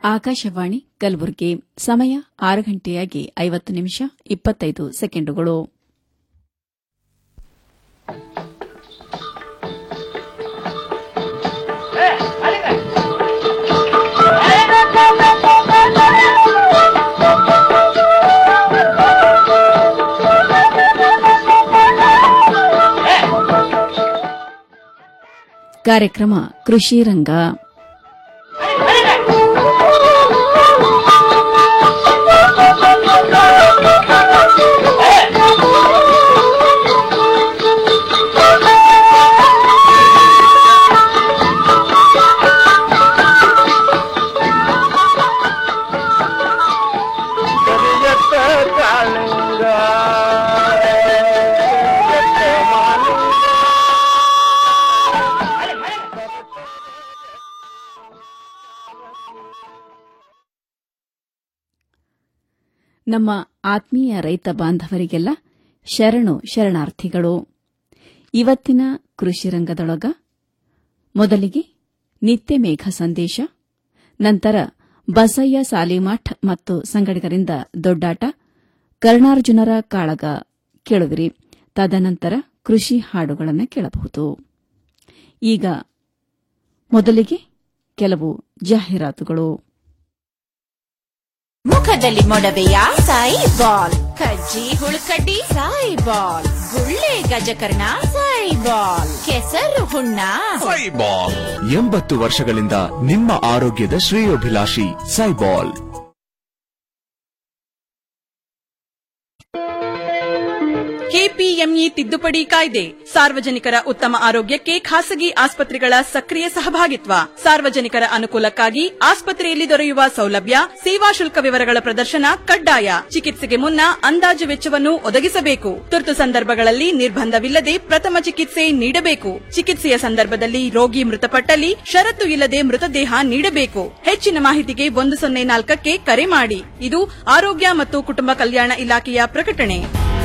ಆಕಾಶವಾಣಿ ಕಲಬುರಗಿ ಸಮಯ ಆರು ಗಂಟೆಯಾಗಿ ಐವತ್ತು ನಿಮಿಷ ಇಪ್ಪತ್ತೈದು ಸೆಕೆಂಡುಗಳು ಕಾರ್ಯಕ್ರಮ ಕೃಷಿ ರಂಗ ಕರಿಯತ್ತ ಕಾಳಿಂಗ ಕರಿಯತ್ತ ಮಾಲಿಂಗ. ನಮ್ಮ ಆತ್ಮೀಯ ರೈತ ಬಾಂಧವರಿಗೆಲ್ಲ ಶರಣು ಶರಣಾರ್ಥಿಗಳು ಇವತ್ತಿನ ಕೃಷಿ ರಂಗದೊಳಗ ಮೊದಲಿಗೆ ನಿತ್ಯ ಮೇಘ ಸಂದೇಶ ನಂತರ ಬಸಯ್ಯ ಸಾಲಿಮಠ್ ಮತ್ತು ಸಂಗಡಿಗರಿಂದ ದೊಡ್ಡಾಟ ಕರ್ಣಾರ್ಜುನರ ಕಾಳಗ ಕೇಳುವಿರಿ ತದನಂತರ ಕೃಷಿ ಹಾಡುಗಳನ್ನು ಕೇಳಬಹುದು ಈಗ ಮೊದಲಿಗೆ ಕೆಲವು ಜಾಹೀರಾತುಗಳು ಮುಖದಲ್ಲಿ ಮೊಡವೆಯ ಸಾಯಿ ಬಾಲ್ ಕಜ್ಜಿ ಹುಳುಕಡ್ಡಿ ಸಾಯಿ ಬಾಲ್ ಗುಳ್ಳೆ ಗಜಕರ್ಣ ಸಾಯಿ ಬಾಲ್ ಕೆಸರು ಹುಣ್ಣ ಸೈಬಾಲ್ ಎಂಬತ್ತು ವರ್ಷಗಳಿಂದ ನಿಮ್ಮ ಆರೋಗ್ಯದ ಶ್ರೇಯೋಭಿಲಾಷಿ ಸೈಬಾಲ್ ಕೆಪಿಎಂಇ ತಿದ್ದುಪಡಿ ಕಾಯ್ದೆ ಸಾರ್ವಜನಿಕರ ಉತ್ತಮ ಆರೋಗ್ಯಕ್ಕೆ ಖಾಸಗಿ ಆಸ್ಪತ್ರೆಗಳ ಸಕ್ರಿಯ ಸಹಭಾಗಿತ್ವ ಸಾರ್ವಜನಿಕರ ಅನುಕೂಲಕ್ಕಾಗಿ ಆಸ್ಪತ್ರೆಯಲ್ಲಿ ದೊರೆಯುವ ಸೌಲಭ್ಯ ಸೇವಾ ಶುಲ್ಕ ವಿವರಗಳ ಪ್ರದರ್ಶನ ಕಡ್ಡಾಯ ಚಿಕಿತ್ಸೆಗೆ ಮುನ್ನ ಅಂದಾಜು ವೆಚ್ಚವನ್ನು ಒದಗಿಸಬೇಕು ತುರ್ತು ಸಂದರ್ಭಗಳಲ್ಲಿ ನಿರ್ಬಂಧವಿಲ್ಲದೆ ಪ್ರಥಮ ಚಿಕಿತ್ಸೆ ನೀಡಬೇಕು ಚಿಕಿತ್ಸೆಯ ಸಂದರ್ಭದಲ್ಲಿ ರೋಗಿ ಮೃತಪಟ್ಟಲ್ಲಿ ಷರತ್ತು ಇಲ್ಲದೆ ಮೃತದೇಹ ನೀಡಬೇಕು ಹೆಚ್ಚಿನ ಮಾಹಿತಿಗೆ ಒಂದು ಸೊನ್ನೆ ನಾಲ್ಕಕ್ಕೆ ಕರೆ ಮಾಡಿ ಇದು ಆರೋಗ್ಯ ಮತ್ತು ಕುಟುಂಬ ಕಲ್ಯಾಣ ಇಲಾಖೆಯ ಪ್ರಕಟಣೆ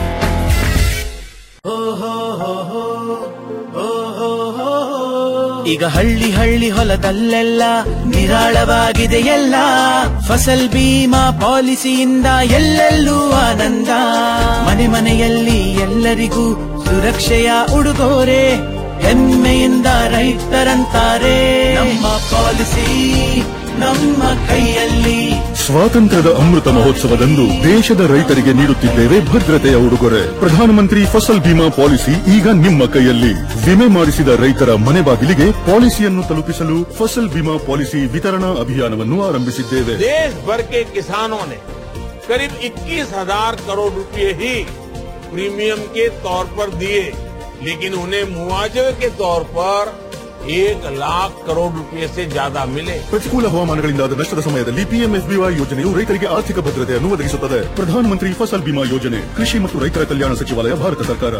ಈಗ ಹಳ್ಳಿ ಹಳ್ಳಿ ಹೊಲದಲ್ಲೆಲ್ಲ ನಿರಾಳವಾಗಿದೆ ಎಲ್ಲ ಫಸಲ್ ಬೀಮಾ ಪಾಲಿಸಿಯಿಂದ ಎಲ್ಲೆಲ್ಲೂ ಆನಂದ ಮನೆ ಮನೆಯಲ್ಲಿ ಎಲ್ಲರಿಗೂ ಸುರಕ್ಷೆಯ ಉಡುಗೊರೆ ಹೆಮ್ಮೆಯಿಂದ ರೈತರಂತಾರೆ ನಮ್ಮ ಪಾಲಿಸಿ ನಮ್ಮ ಕೈಯಲ್ಲಿ ಸ್ವಾತಂತ್ರ್ಯದ ಅಮೃತ ಮಹೋತ್ಸವದಂದು ದೇಶದ ರೈತರಿಗೆ ನೀಡುತ್ತಿದ್ದೇವೆ ಭದ್ರತೆಯ ಉಡುಗೊರೆ ಪ್ರಧಾನಮಂತ್ರಿ ಫಸಲ್ ಬಿಮಾ ಪಾಲಿಸಿ ಈಗ ನಿಮ್ಮ ಕೈಯಲ್ಲಿ ವಿಮೆ ಮಾಡಿಸಿದ ರೈತರ ಮನೆ ಬಾಗಿಲಿಗೆ ಪಾಲಿಸಿಯನ್ನು ತಲುಪಿಸಲು ಫಸಲ್ ಬಿಮಾ ಪಾಲಿಸಿ ವಿತರಣಾ ಅಭಿಯಾನವನ್ನು ಆರಂಭಿಸಿದ್ದೇವೆ देश भर के किसानों ने करीब 21,000 करोड़ रुपए ही प्रीमियम के तौर पर दिए लेकिन उन्हें मुआवजे के तौर पर एक लाख करोड़ रुपए से ज्यादा मिले ಪ್ರತಿಕೂಲ ಹವಾಮಾನಗಳಿಂದಾದ ನಷ್ಟದ ಸಮಯದಲ್ಲಿ ಪಿಎಂಎಫ್ಬಿವೈ ಯೋಜನೆಯು ರೈತರಿಗೆ ಆರ್ಥಿಕ ಭದ್ರತೆಯನ್ನು ಒದಗಿಸುತ್ತದೆ ಪ್ರಧಾನಮಂತ್ರಿ ಫಸಲ್ ಬಿಮಾ ಯೋಜನೆ ಕೃಷಿ ಮತ್ತು ರೈತರ ಕಲ್ಯಾಣ ಸಚಿವಾಲಯ ಭಾರತ ಸರ್ಕಾರ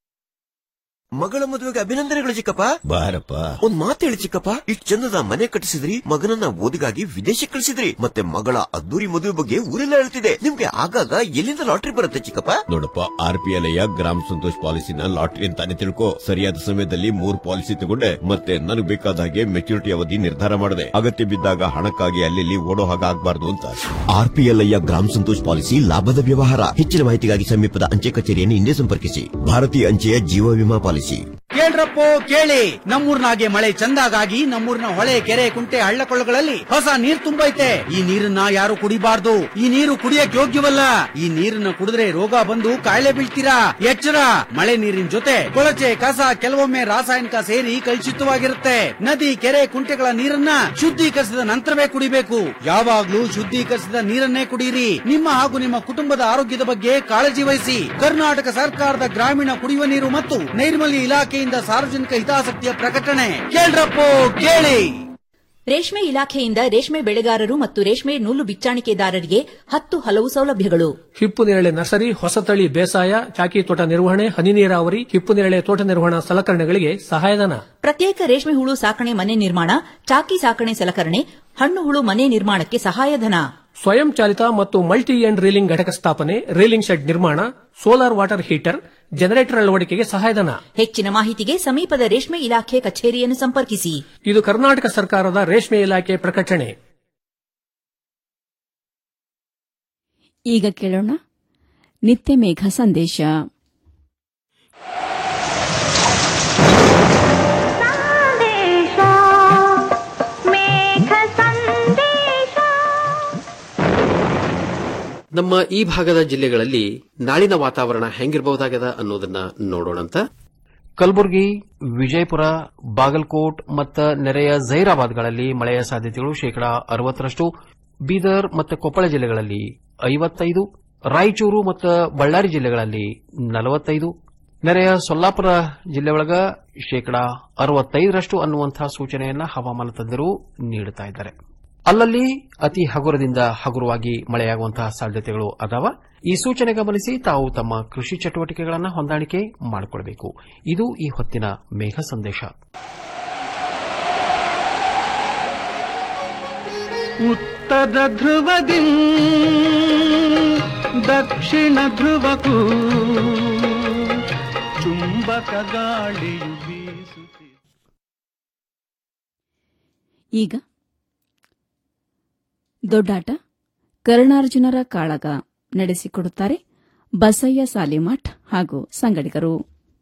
ಮಗಳ ಮದುವೆಗೆ ಅಭಿನಂದನೆಗಳು ಚಿಕ್ಕಪ್ಪ ಬಾರಪ್ಪ ಒಂದ್ ಮಾತು ಹೇಳಿ ಚಿಕ್ಕಪ್ಪ ಇಷ್ಟು ಚಂದದ ಮನೆ ಕಟ್ಟಿಸಿದ್ರಿ ಮಗನನ್ನ ಓದಿಗಾಗಿ ವಿದೇಶಕ್ಕೆ ಕಳಿಸಿದ್ರಿ ಮತ್ತೆ ಮಗಳ ಅದ್ದೂರಿ ಮದುವೆ ಬಗ್ಗೆ ಊರೆಲ್ಲ ಹೇಳ್ತಿದೆ ನಿಮ್ಗೆ ಆಗಾಗ ಎಲ್ಲಿಂದ ಲಾಟ್ರಿ ಬರುತ್ತೆ ಚಿಕ್ಕಪ್ಪ ನೋಡಪ್ಪ ಆರ್ ಪಿ ಎಲ್ ಗ್ರಾಮ ಸಂತೋಷ್ ಪಾಲಿಸಿನ ಲಾಟ್ರಿ ಅಂತಾನೆ ತಿಳ್ಕೊ ಸರಿಯಾದ ಸಮಯದಲ್ಲಿ ಮೂರ್ ಪಾಲಿಸಿ ತಗೊಂಡೆ ಮತ್ತೆ ನನಗೆ ಬೇಕಾದ ಹಾಗೆ ಮೆಚುರಿಟಿ ಅವಧಿ ನಿರ್ಧಾರ ಮಾಡಿದೆ ಅಗತ್ಯ ಬಿದ್ದಾಗ ಹಣಕ್ಕಾಗಿ ಅಲ್ಲಿ ಓಡೋ ಹಾಗೆ ಆಗ್ಬಾರ್ದು ಅಂತ ಆರ್ ಪಿ ಎಲ್ ಗ್ರಾಮ ಸಂತೋಷ್ ಪಾಲಿಸಿ ಲಾಭದ ವ್ಯವಹಾರ ಹೆಚ್ಚಿನ ಮಾಹಿತಿಗಾಗಿ ಸಮೀಪದ ಅಂಚೆ ಕಚೇರಿಯನ್ನು ಹಿಂದೆ ಸಂಪರ್ಕಿಸಿ ಭಾರತೀಯ ಅಂಚೆಯ ಜೀವ ವಿಮಾ ಪಾಲಿಸಿ ಕೇಳ್ರಪ್ಪೋ ಕೇಳಿ ನಮ್ಮೂರ್ನಾಗೆ ಮಳೆ ಚಂದಾಗಾಗಿ ನಮ್ಮೂರಿನ ಹೊಳೆ ಕೆರೆ ಕುಂಟೆ ಹಳ್ಳಕೊಳ್ಳಗಳಲ್ಲಿ ಹೊಸ ನೀರ್ ತುಂಬೈತೆ ಈ ನೀರನ್ನ ಯಾರು ಕುಡಿಬಾರ್ದು ಈ ನೀರು ಕುಡಿಯಕ್ ಯೋಗ್ಯವಲ್ಲ ಈ ನೀರನ್ನ ಕುಡಿದ್ರೆ ರೋಗ ಬಂದು ಕಾಯಿಲೆ ಬೀಳ್ತೀರಾ ಎಚ್ಚರ ಮಳೆ ನೀರಿನ ಜೊತೆ ಕೊಳಚೆ ಕಸ ಕೆಲವೊಮ್ಮೆ ರಾಸಾಯನಿಕ ಸೇರಿ ಕಲುಷಿತವಾಗಿರುತ್ತೆ ನದಿ ಕೆರೆ ಕುಂಟೆಗಳ ನೀರನ್ನ ಶುದ್ಧೀಕರಿಸಿದ ನಂತರವೇ ಕುಡಿಬೇಕು ಯಾವಾಗ್ಲೂ ಶುದ್ಧೀಕರಿಸಿದ ನೀರನ್ನೇ ಕುಡಿಯಿರಿ ನಿಮ್ಮ ಹಾಗೂ ನಿಮ್ಮ ಕುಟುಂಬದ ಆರೋಗ್ಯದ ಬಗ್ಗೆ ಕಾಳಜಿ ವಹಿಸಿ ಕರ್ನಾಟಕ ಸರ್ಕಾರದ ಗ್ರಾಮೀಣ ಕುಡಿಯುವ ನೀರು ಮತ್ತು ನೈರ್ಮಲ್ಯ ಇಲಾಖೆಯಿಂದ ಸಾರ್ವಜನಿಕ ಹಿತಾಸಕ್ತಿಯ ಪ್ರಕಟಣೆ ಕೇಳ್ರಪ್ಪೋ ಕೇಳಿ ರೇಷ್ಮೆ ಇಲಾಖೆಯಿಂದ ರೇಷ್ಮೆ ಬೆಳೆಗಾರರು ಮತ್ತು ರೇಷ್ಮೆ ನೂಲು ಬಿಚ್ಚಾಣಿಕೆದಾರರಿಗೆ ಹತ್ತು ಹಲವು ಸೌಲಭ್ಯಗಳು ಹಿಪ್ಪು ನೇರಳೆ ನರ್ಸರಿ ಹೊಸತಳಿ ಬೇಸಾಯ ಚಾಕಿ ತೋಟ ನಿರ್ವಹಣೆ ಹನಿ ನೀರಾವರಿ ಹಿಪ್ಪು ನೇರಳೆ ತೋಟ ನಿರ್ವಹಣಾ ಸಲಕರಣೆಗಳಿಗೆ ಸಹಾಯಧನ ಪ್ರತ್ಯೇಕ ರೇಷ್ಮೆ ಹುಳು ಸಾಕಣೆ ಮನೆ ನಿರ್ಮಾಣ ಚಾಕಿ ಸಾಕಣೆ ಸಲಕರಣೆ ಹಣ್ಣು ಹುಳು ಮನೆ ನಿರ್ಮಾಣಕ್ಕೆ ಸಹಾಯಧನ ಸ್ವಯಂ ಚಾಲಿತ ಮತ್ತು ಮಲ್ಟಿ ಎಂಡ್ ರೀಲಿಂಗ್ ಘಟಕ ಸ್ಥಾಪನೆ ರೀಲಿಂಗ್ ಶೆಡ್ ನಿರ್ಮಾಣ ಸೋಲಾರ್ ವಾಟರ್ ಹೀಟರ್ ಜನರೇಟರ್ ಅಳವಡಿಕೆಗೆ ಸಹಾಯಧನ ಹೆಚ್ಚಿನ ಮಾಹಿತಿಗೆ ಸಮೀಪದ ರೇಷ್ಮೆ ಇಲಾಖೆ ಕಚೇರಿಯನ್ನು ಸಂಪರ್ಕಿಸಿ ಇದು ಕರ್ನಾಟಕ ಸರ್ಕಾರದ ರೇಷ್ಮೆ ಇಲಾಖೆ ಪ್ರಕಟಣೆ ಈಗ ಕೇಳೋಣ ನಿತ್ಯ ಮೇಘ ಸಂದೇಶ ನಮ್ಮ ಈ ಭಾಗದ ಜಿಲ್ಲೆಗಳಲ್ಲಿ ನಾಳಿನ ವಾತಾವರಣ ಹೆಂಗಿರಬಹುದಾಗದ ಅನ್ನೋದನ್ನ ನೋಡೋಣಂತ ಕಲಬುರಗಿ ವಿಜಯಪುರ ಬಾಗಲಕೋಟ್ ಮತ್ತು ನೆರೆಯ ಜೈರಾಬಾದ್ಗಳಲ್ಲಿ ಮಳೆಯ ಸಾಧ್ಯತೆಗಳು ಶೇಕಡಾ ಅರವತ್ತರಷ್ಟು ಬೀದರ್ ಮತ್ತು ಕೊಪ್ಪಳ ಜಿಲ್ಲೆಗಳಲ್ಲಿ ಐವತ್ತೈದು ರಾಯಚೂರು ಮತ್ತು ಬಳ್ಳಾರಿ ಜಿಲ್ಲೆಗಳಲ್ಲಿ ನಲವತ್ತೈದು ನೆರೆಯ ಸೊಲ್ಲಾಪುರ ಜಿಲ್ಲೆಯೊಳಗ ಶೇಕಡಾ ಅರವತ್ತೈದರಷ್ಟು ಅನ್ನುವಂತಹ ಸೂಚನೆಯನ್ನ ಹವಾಮಾನ ತಜ್ಞರು ನೀಡುತ್ತಾ ಇದ್ದಾರೆ ಅಲ್ಲಲ್ಲಿ ಅತಿ ಹಗುರದಿಂದ ಹಗುರವಾಗಿ ಮಳೆಯಾಗುವಂತಹ ಸಾಧ್ಯತೆಗಳು ಅದಾವ ಈ ಸೂಚನೆ ಗಮನಿಸಿ ತಾವು ತಮ್ಮ ಕೃಷಿ ಚಟುವಟಿಕೆಗಳನ್ನು ಹೊಂದಾಣಿಕೆ ಮಾಡಿಕೊಳ್ಳಬೇಕು ಇದು ಈ ಹೊತ್ತಿನ ಮೇಘ ಸಂದೇಶ ಉತ್ತರ ಧ್ರುವದಿ ದಕ್ಷಿಣ ಧ್ರುವಕ್ಕೂ ಚುಂಬಕ ಗಾಳಿಯು ಬೀಸುತ್ತಿದೆ ಈಗ ದೊಡ್ಡಾಟ ಕರ್ಣಾರ್ಜುನರ ಕಾಳಗ ನಡೆಸಿಕೊಡುತ್ತಾರೆ ಬಸಯ್ಯ ಸಾಲಿಮಠ್ ಹಾಗೂ ಸಂಗಡಿಗರು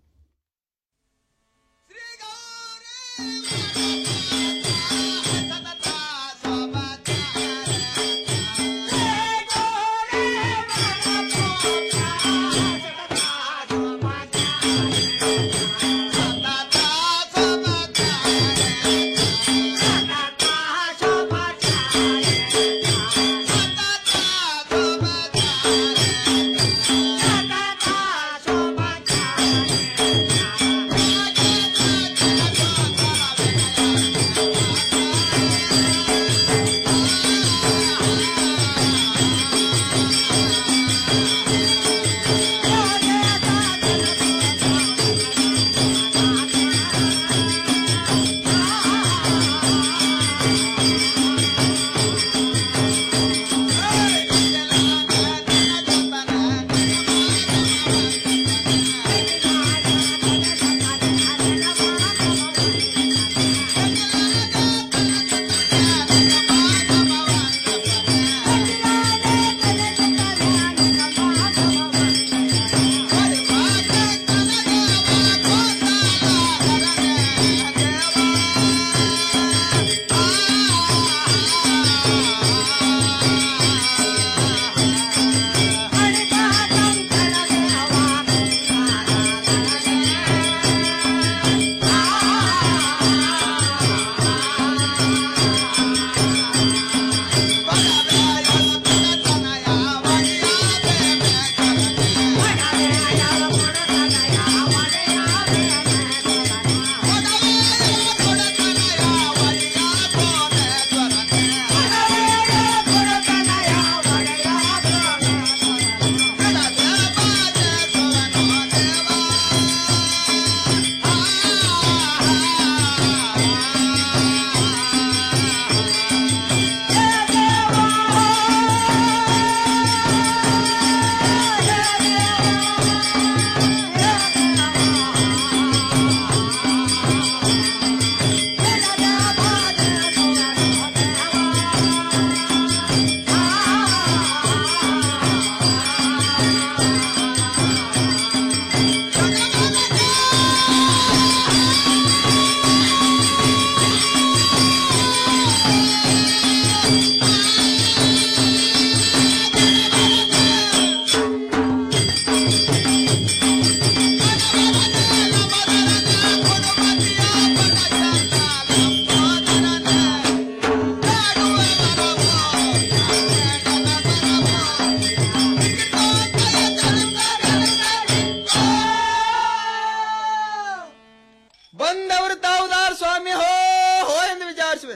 ಬಂದವರು ತಾವುದಾರ್ ಸ್ವಾಮಿ ಹೋ ಹೋ ಎಂದು ವಿಚಾರಿಸುವೆ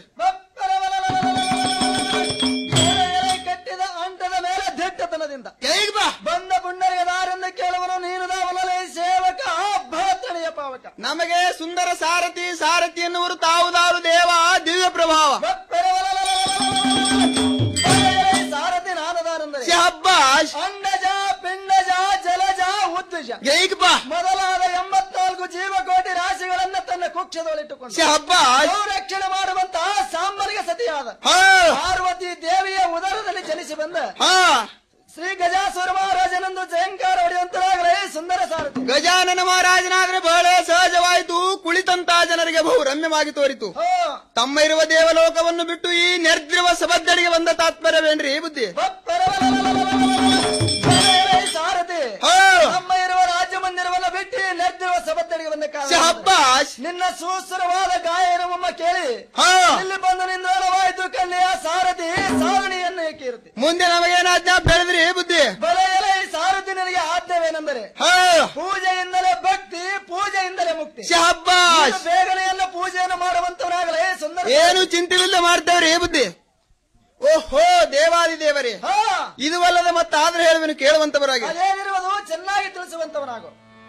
ಕಟ್ಟಿದ ಅಂಟದ ಮೇಲೆ ದಿಟ್ಟತನದಿಂದ ಬಂದ ಪುಂಡರಿಗೆ ದಾರೆಂದು ಕೇಳುವನು ನೀನು ದಾವಲಲೆ ಸೇವಕ ಭರ್ತನೆಯ ಪಾವಕ ನಮಗೆ ಸುಂದರ ಸಾರಥಿ ಸಾರಥಿ ಎನ್ನುವರು ತಾವುದಾರು ದೇವ ದಿವ್ಯ ಪ್ರಭಾವ ಸಾರಥಿ ನಾನದಾರೆಂದರೆ ಅಂಡಜ ಪಿಂಡಜ ಜಲಜ ಉದ್ವಿಜ ಮೊದಲಾದ ಎಂಬತ್ನಾಲ್ಕು ಜೀವಕೋಟಿ ರಾಶಿಗಳನ್ನ ತನ್ನ ಕುಕ್ಷದೊಳಿಟ್ಟುಕೊಂಡು ರಕ್ಷಣೆ ಮಾಡುವಂತಹ ಸಾಂಬನಿಗೆ ಸತಿಯಾದ ಪಾರ್ವತಿ ದೇವಿಯ ಉದರದಲ್ಲಿ ಜನಿಸಿ ಬಂದ ಶ್ರೀ ಗಜಾಸುರ ಮಹಾರಾಜನಂದು ಜಯಂಕಾರ ಹೊಡೆಯುವಂತರಾಗಲೇ ಸುಂದರ ಸಾರಥಿ ಗಜಾನನ ಮಹಾರಾಜನಾದ್ರೆ ಬಹಳ ಸಹಜವಾಯಿತು ಕುಳಿತಂತ ಜನರಿಗೆ ಬಹು ರಮ್ಯವಾಗಿ ತೋರಿತು ತಮ್ಮ ಇರುವ ದೇವಲೋಕವನ್ನು ಬಿಟ್ಟು ಈ ನಿರ್ದ್ರವ ಸಬದ್ದಡಿಗೆ ಬಂದ ತಾತ್ಪರ್ಯವೇನ್ರಿ ಬುದ್ಧಿ ಬರೆಯಲೇ ಸಾರಥಿ ನಮ್ಮ ಇರುವ ರಾಜ್ಯ ಮಂದಿರವನ್ನ ಬಿಟ್ಟು ನೆದ್ದಿರುವ ಸಬತ್ತಡಿಗೆ ಬಂದ ಕಾಲ ಶಹಬ್ಬಾಷ್. ನಿನ್ನ ಸೂಸುರವಾದ ಗಾಯನವಮ್ಮ ಕೇಳಿ ಹಾ. ಇಲ್ಲಿ ಬಂದು ನಿಂದವಾಯ್ತು ಕನ್ನೆಯ ಸಾರಥಿ ಸಾವಣಿಯನ್ನು ಏಕೆ ಇರುತ್ತೆ ಮುಂದೆ ನಮಗೇನ ಆಜ್ಞಾ ಬೆಳೆದ್ರಿ ಬುದ್ಧಿ ಬರೆಯಲೇ ಸಾರಥಿ ನನಗೆ ಆದ್ಯವೇನೆಂದರೆ ಹಾ. ಪೂಜೆಯಿಂದಲೇ ಭಕ್ತಿ ಪೂಜೆಯಿಂದಲೇ ಮುಕ್ತಿ ಶಹಬ್ಬಾಷ್. ನೀನು ಬೇಗನೆ ಎಲ್ಲ ಪೂಜೆಯನ್ನು ಮಾಡುವಂತವರಾಗಲೇ ಸುಂದರ ಏನು ಚಿಂತೆವಿಲ್ಲದೆ ಮಾಡ್ತೇವ್ರಿ ಬುದ್ಧಿ ಓಹೋ ದೇವಾದಿ ದೇವರೇ ಇದುವಲ್ಲದೆ ಮತ್ತಾದ್ರೆ ಹೇಳುವೆನು ಕೇಳುವಂತವರಾಗಿ ಅದೇನಿರುವುದು ಚೆನ್ನಾಗಿ ತಿಳಿಸುವಂತವನಾಗು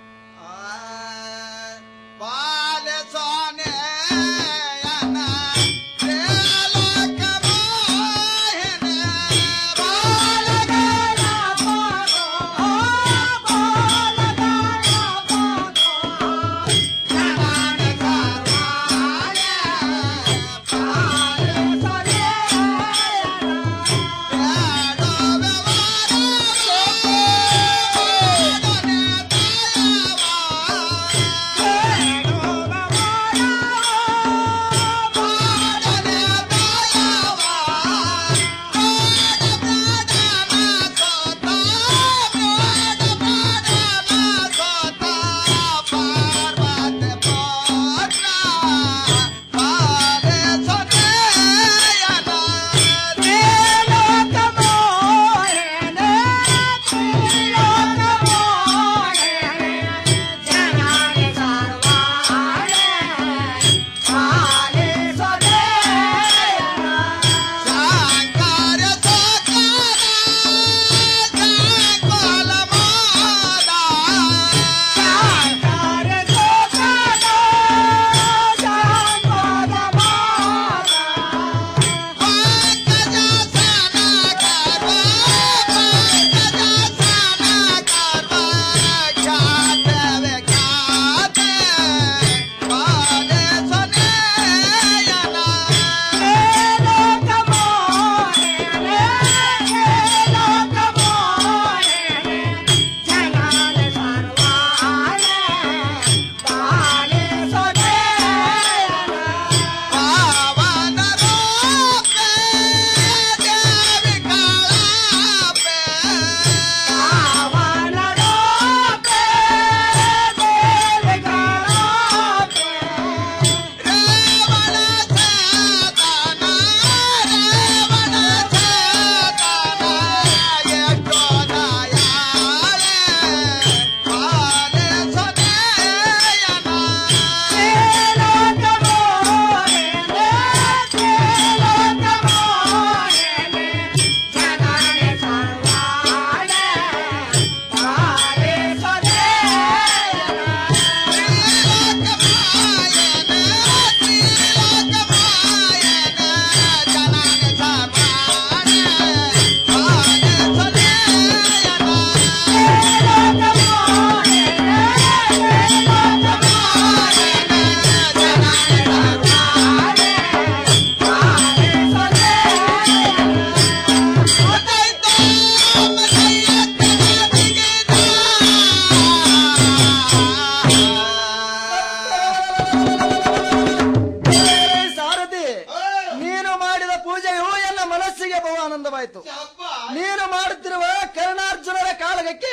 ಸಾರಥಿ ನೀನು ಮಾಡಿದ ಪೂಜೆಯು ಎಲ್ಲ ಮನಸ್ಸಿಗೆ ಬಹು ಆನಂದವಾಯಿತು ನೀನು ಮಾಡುತ್ತಿರುವ ಕರ್ಣಾರ್ಜುನರ ಕಾಳಗಕ್ಕೆ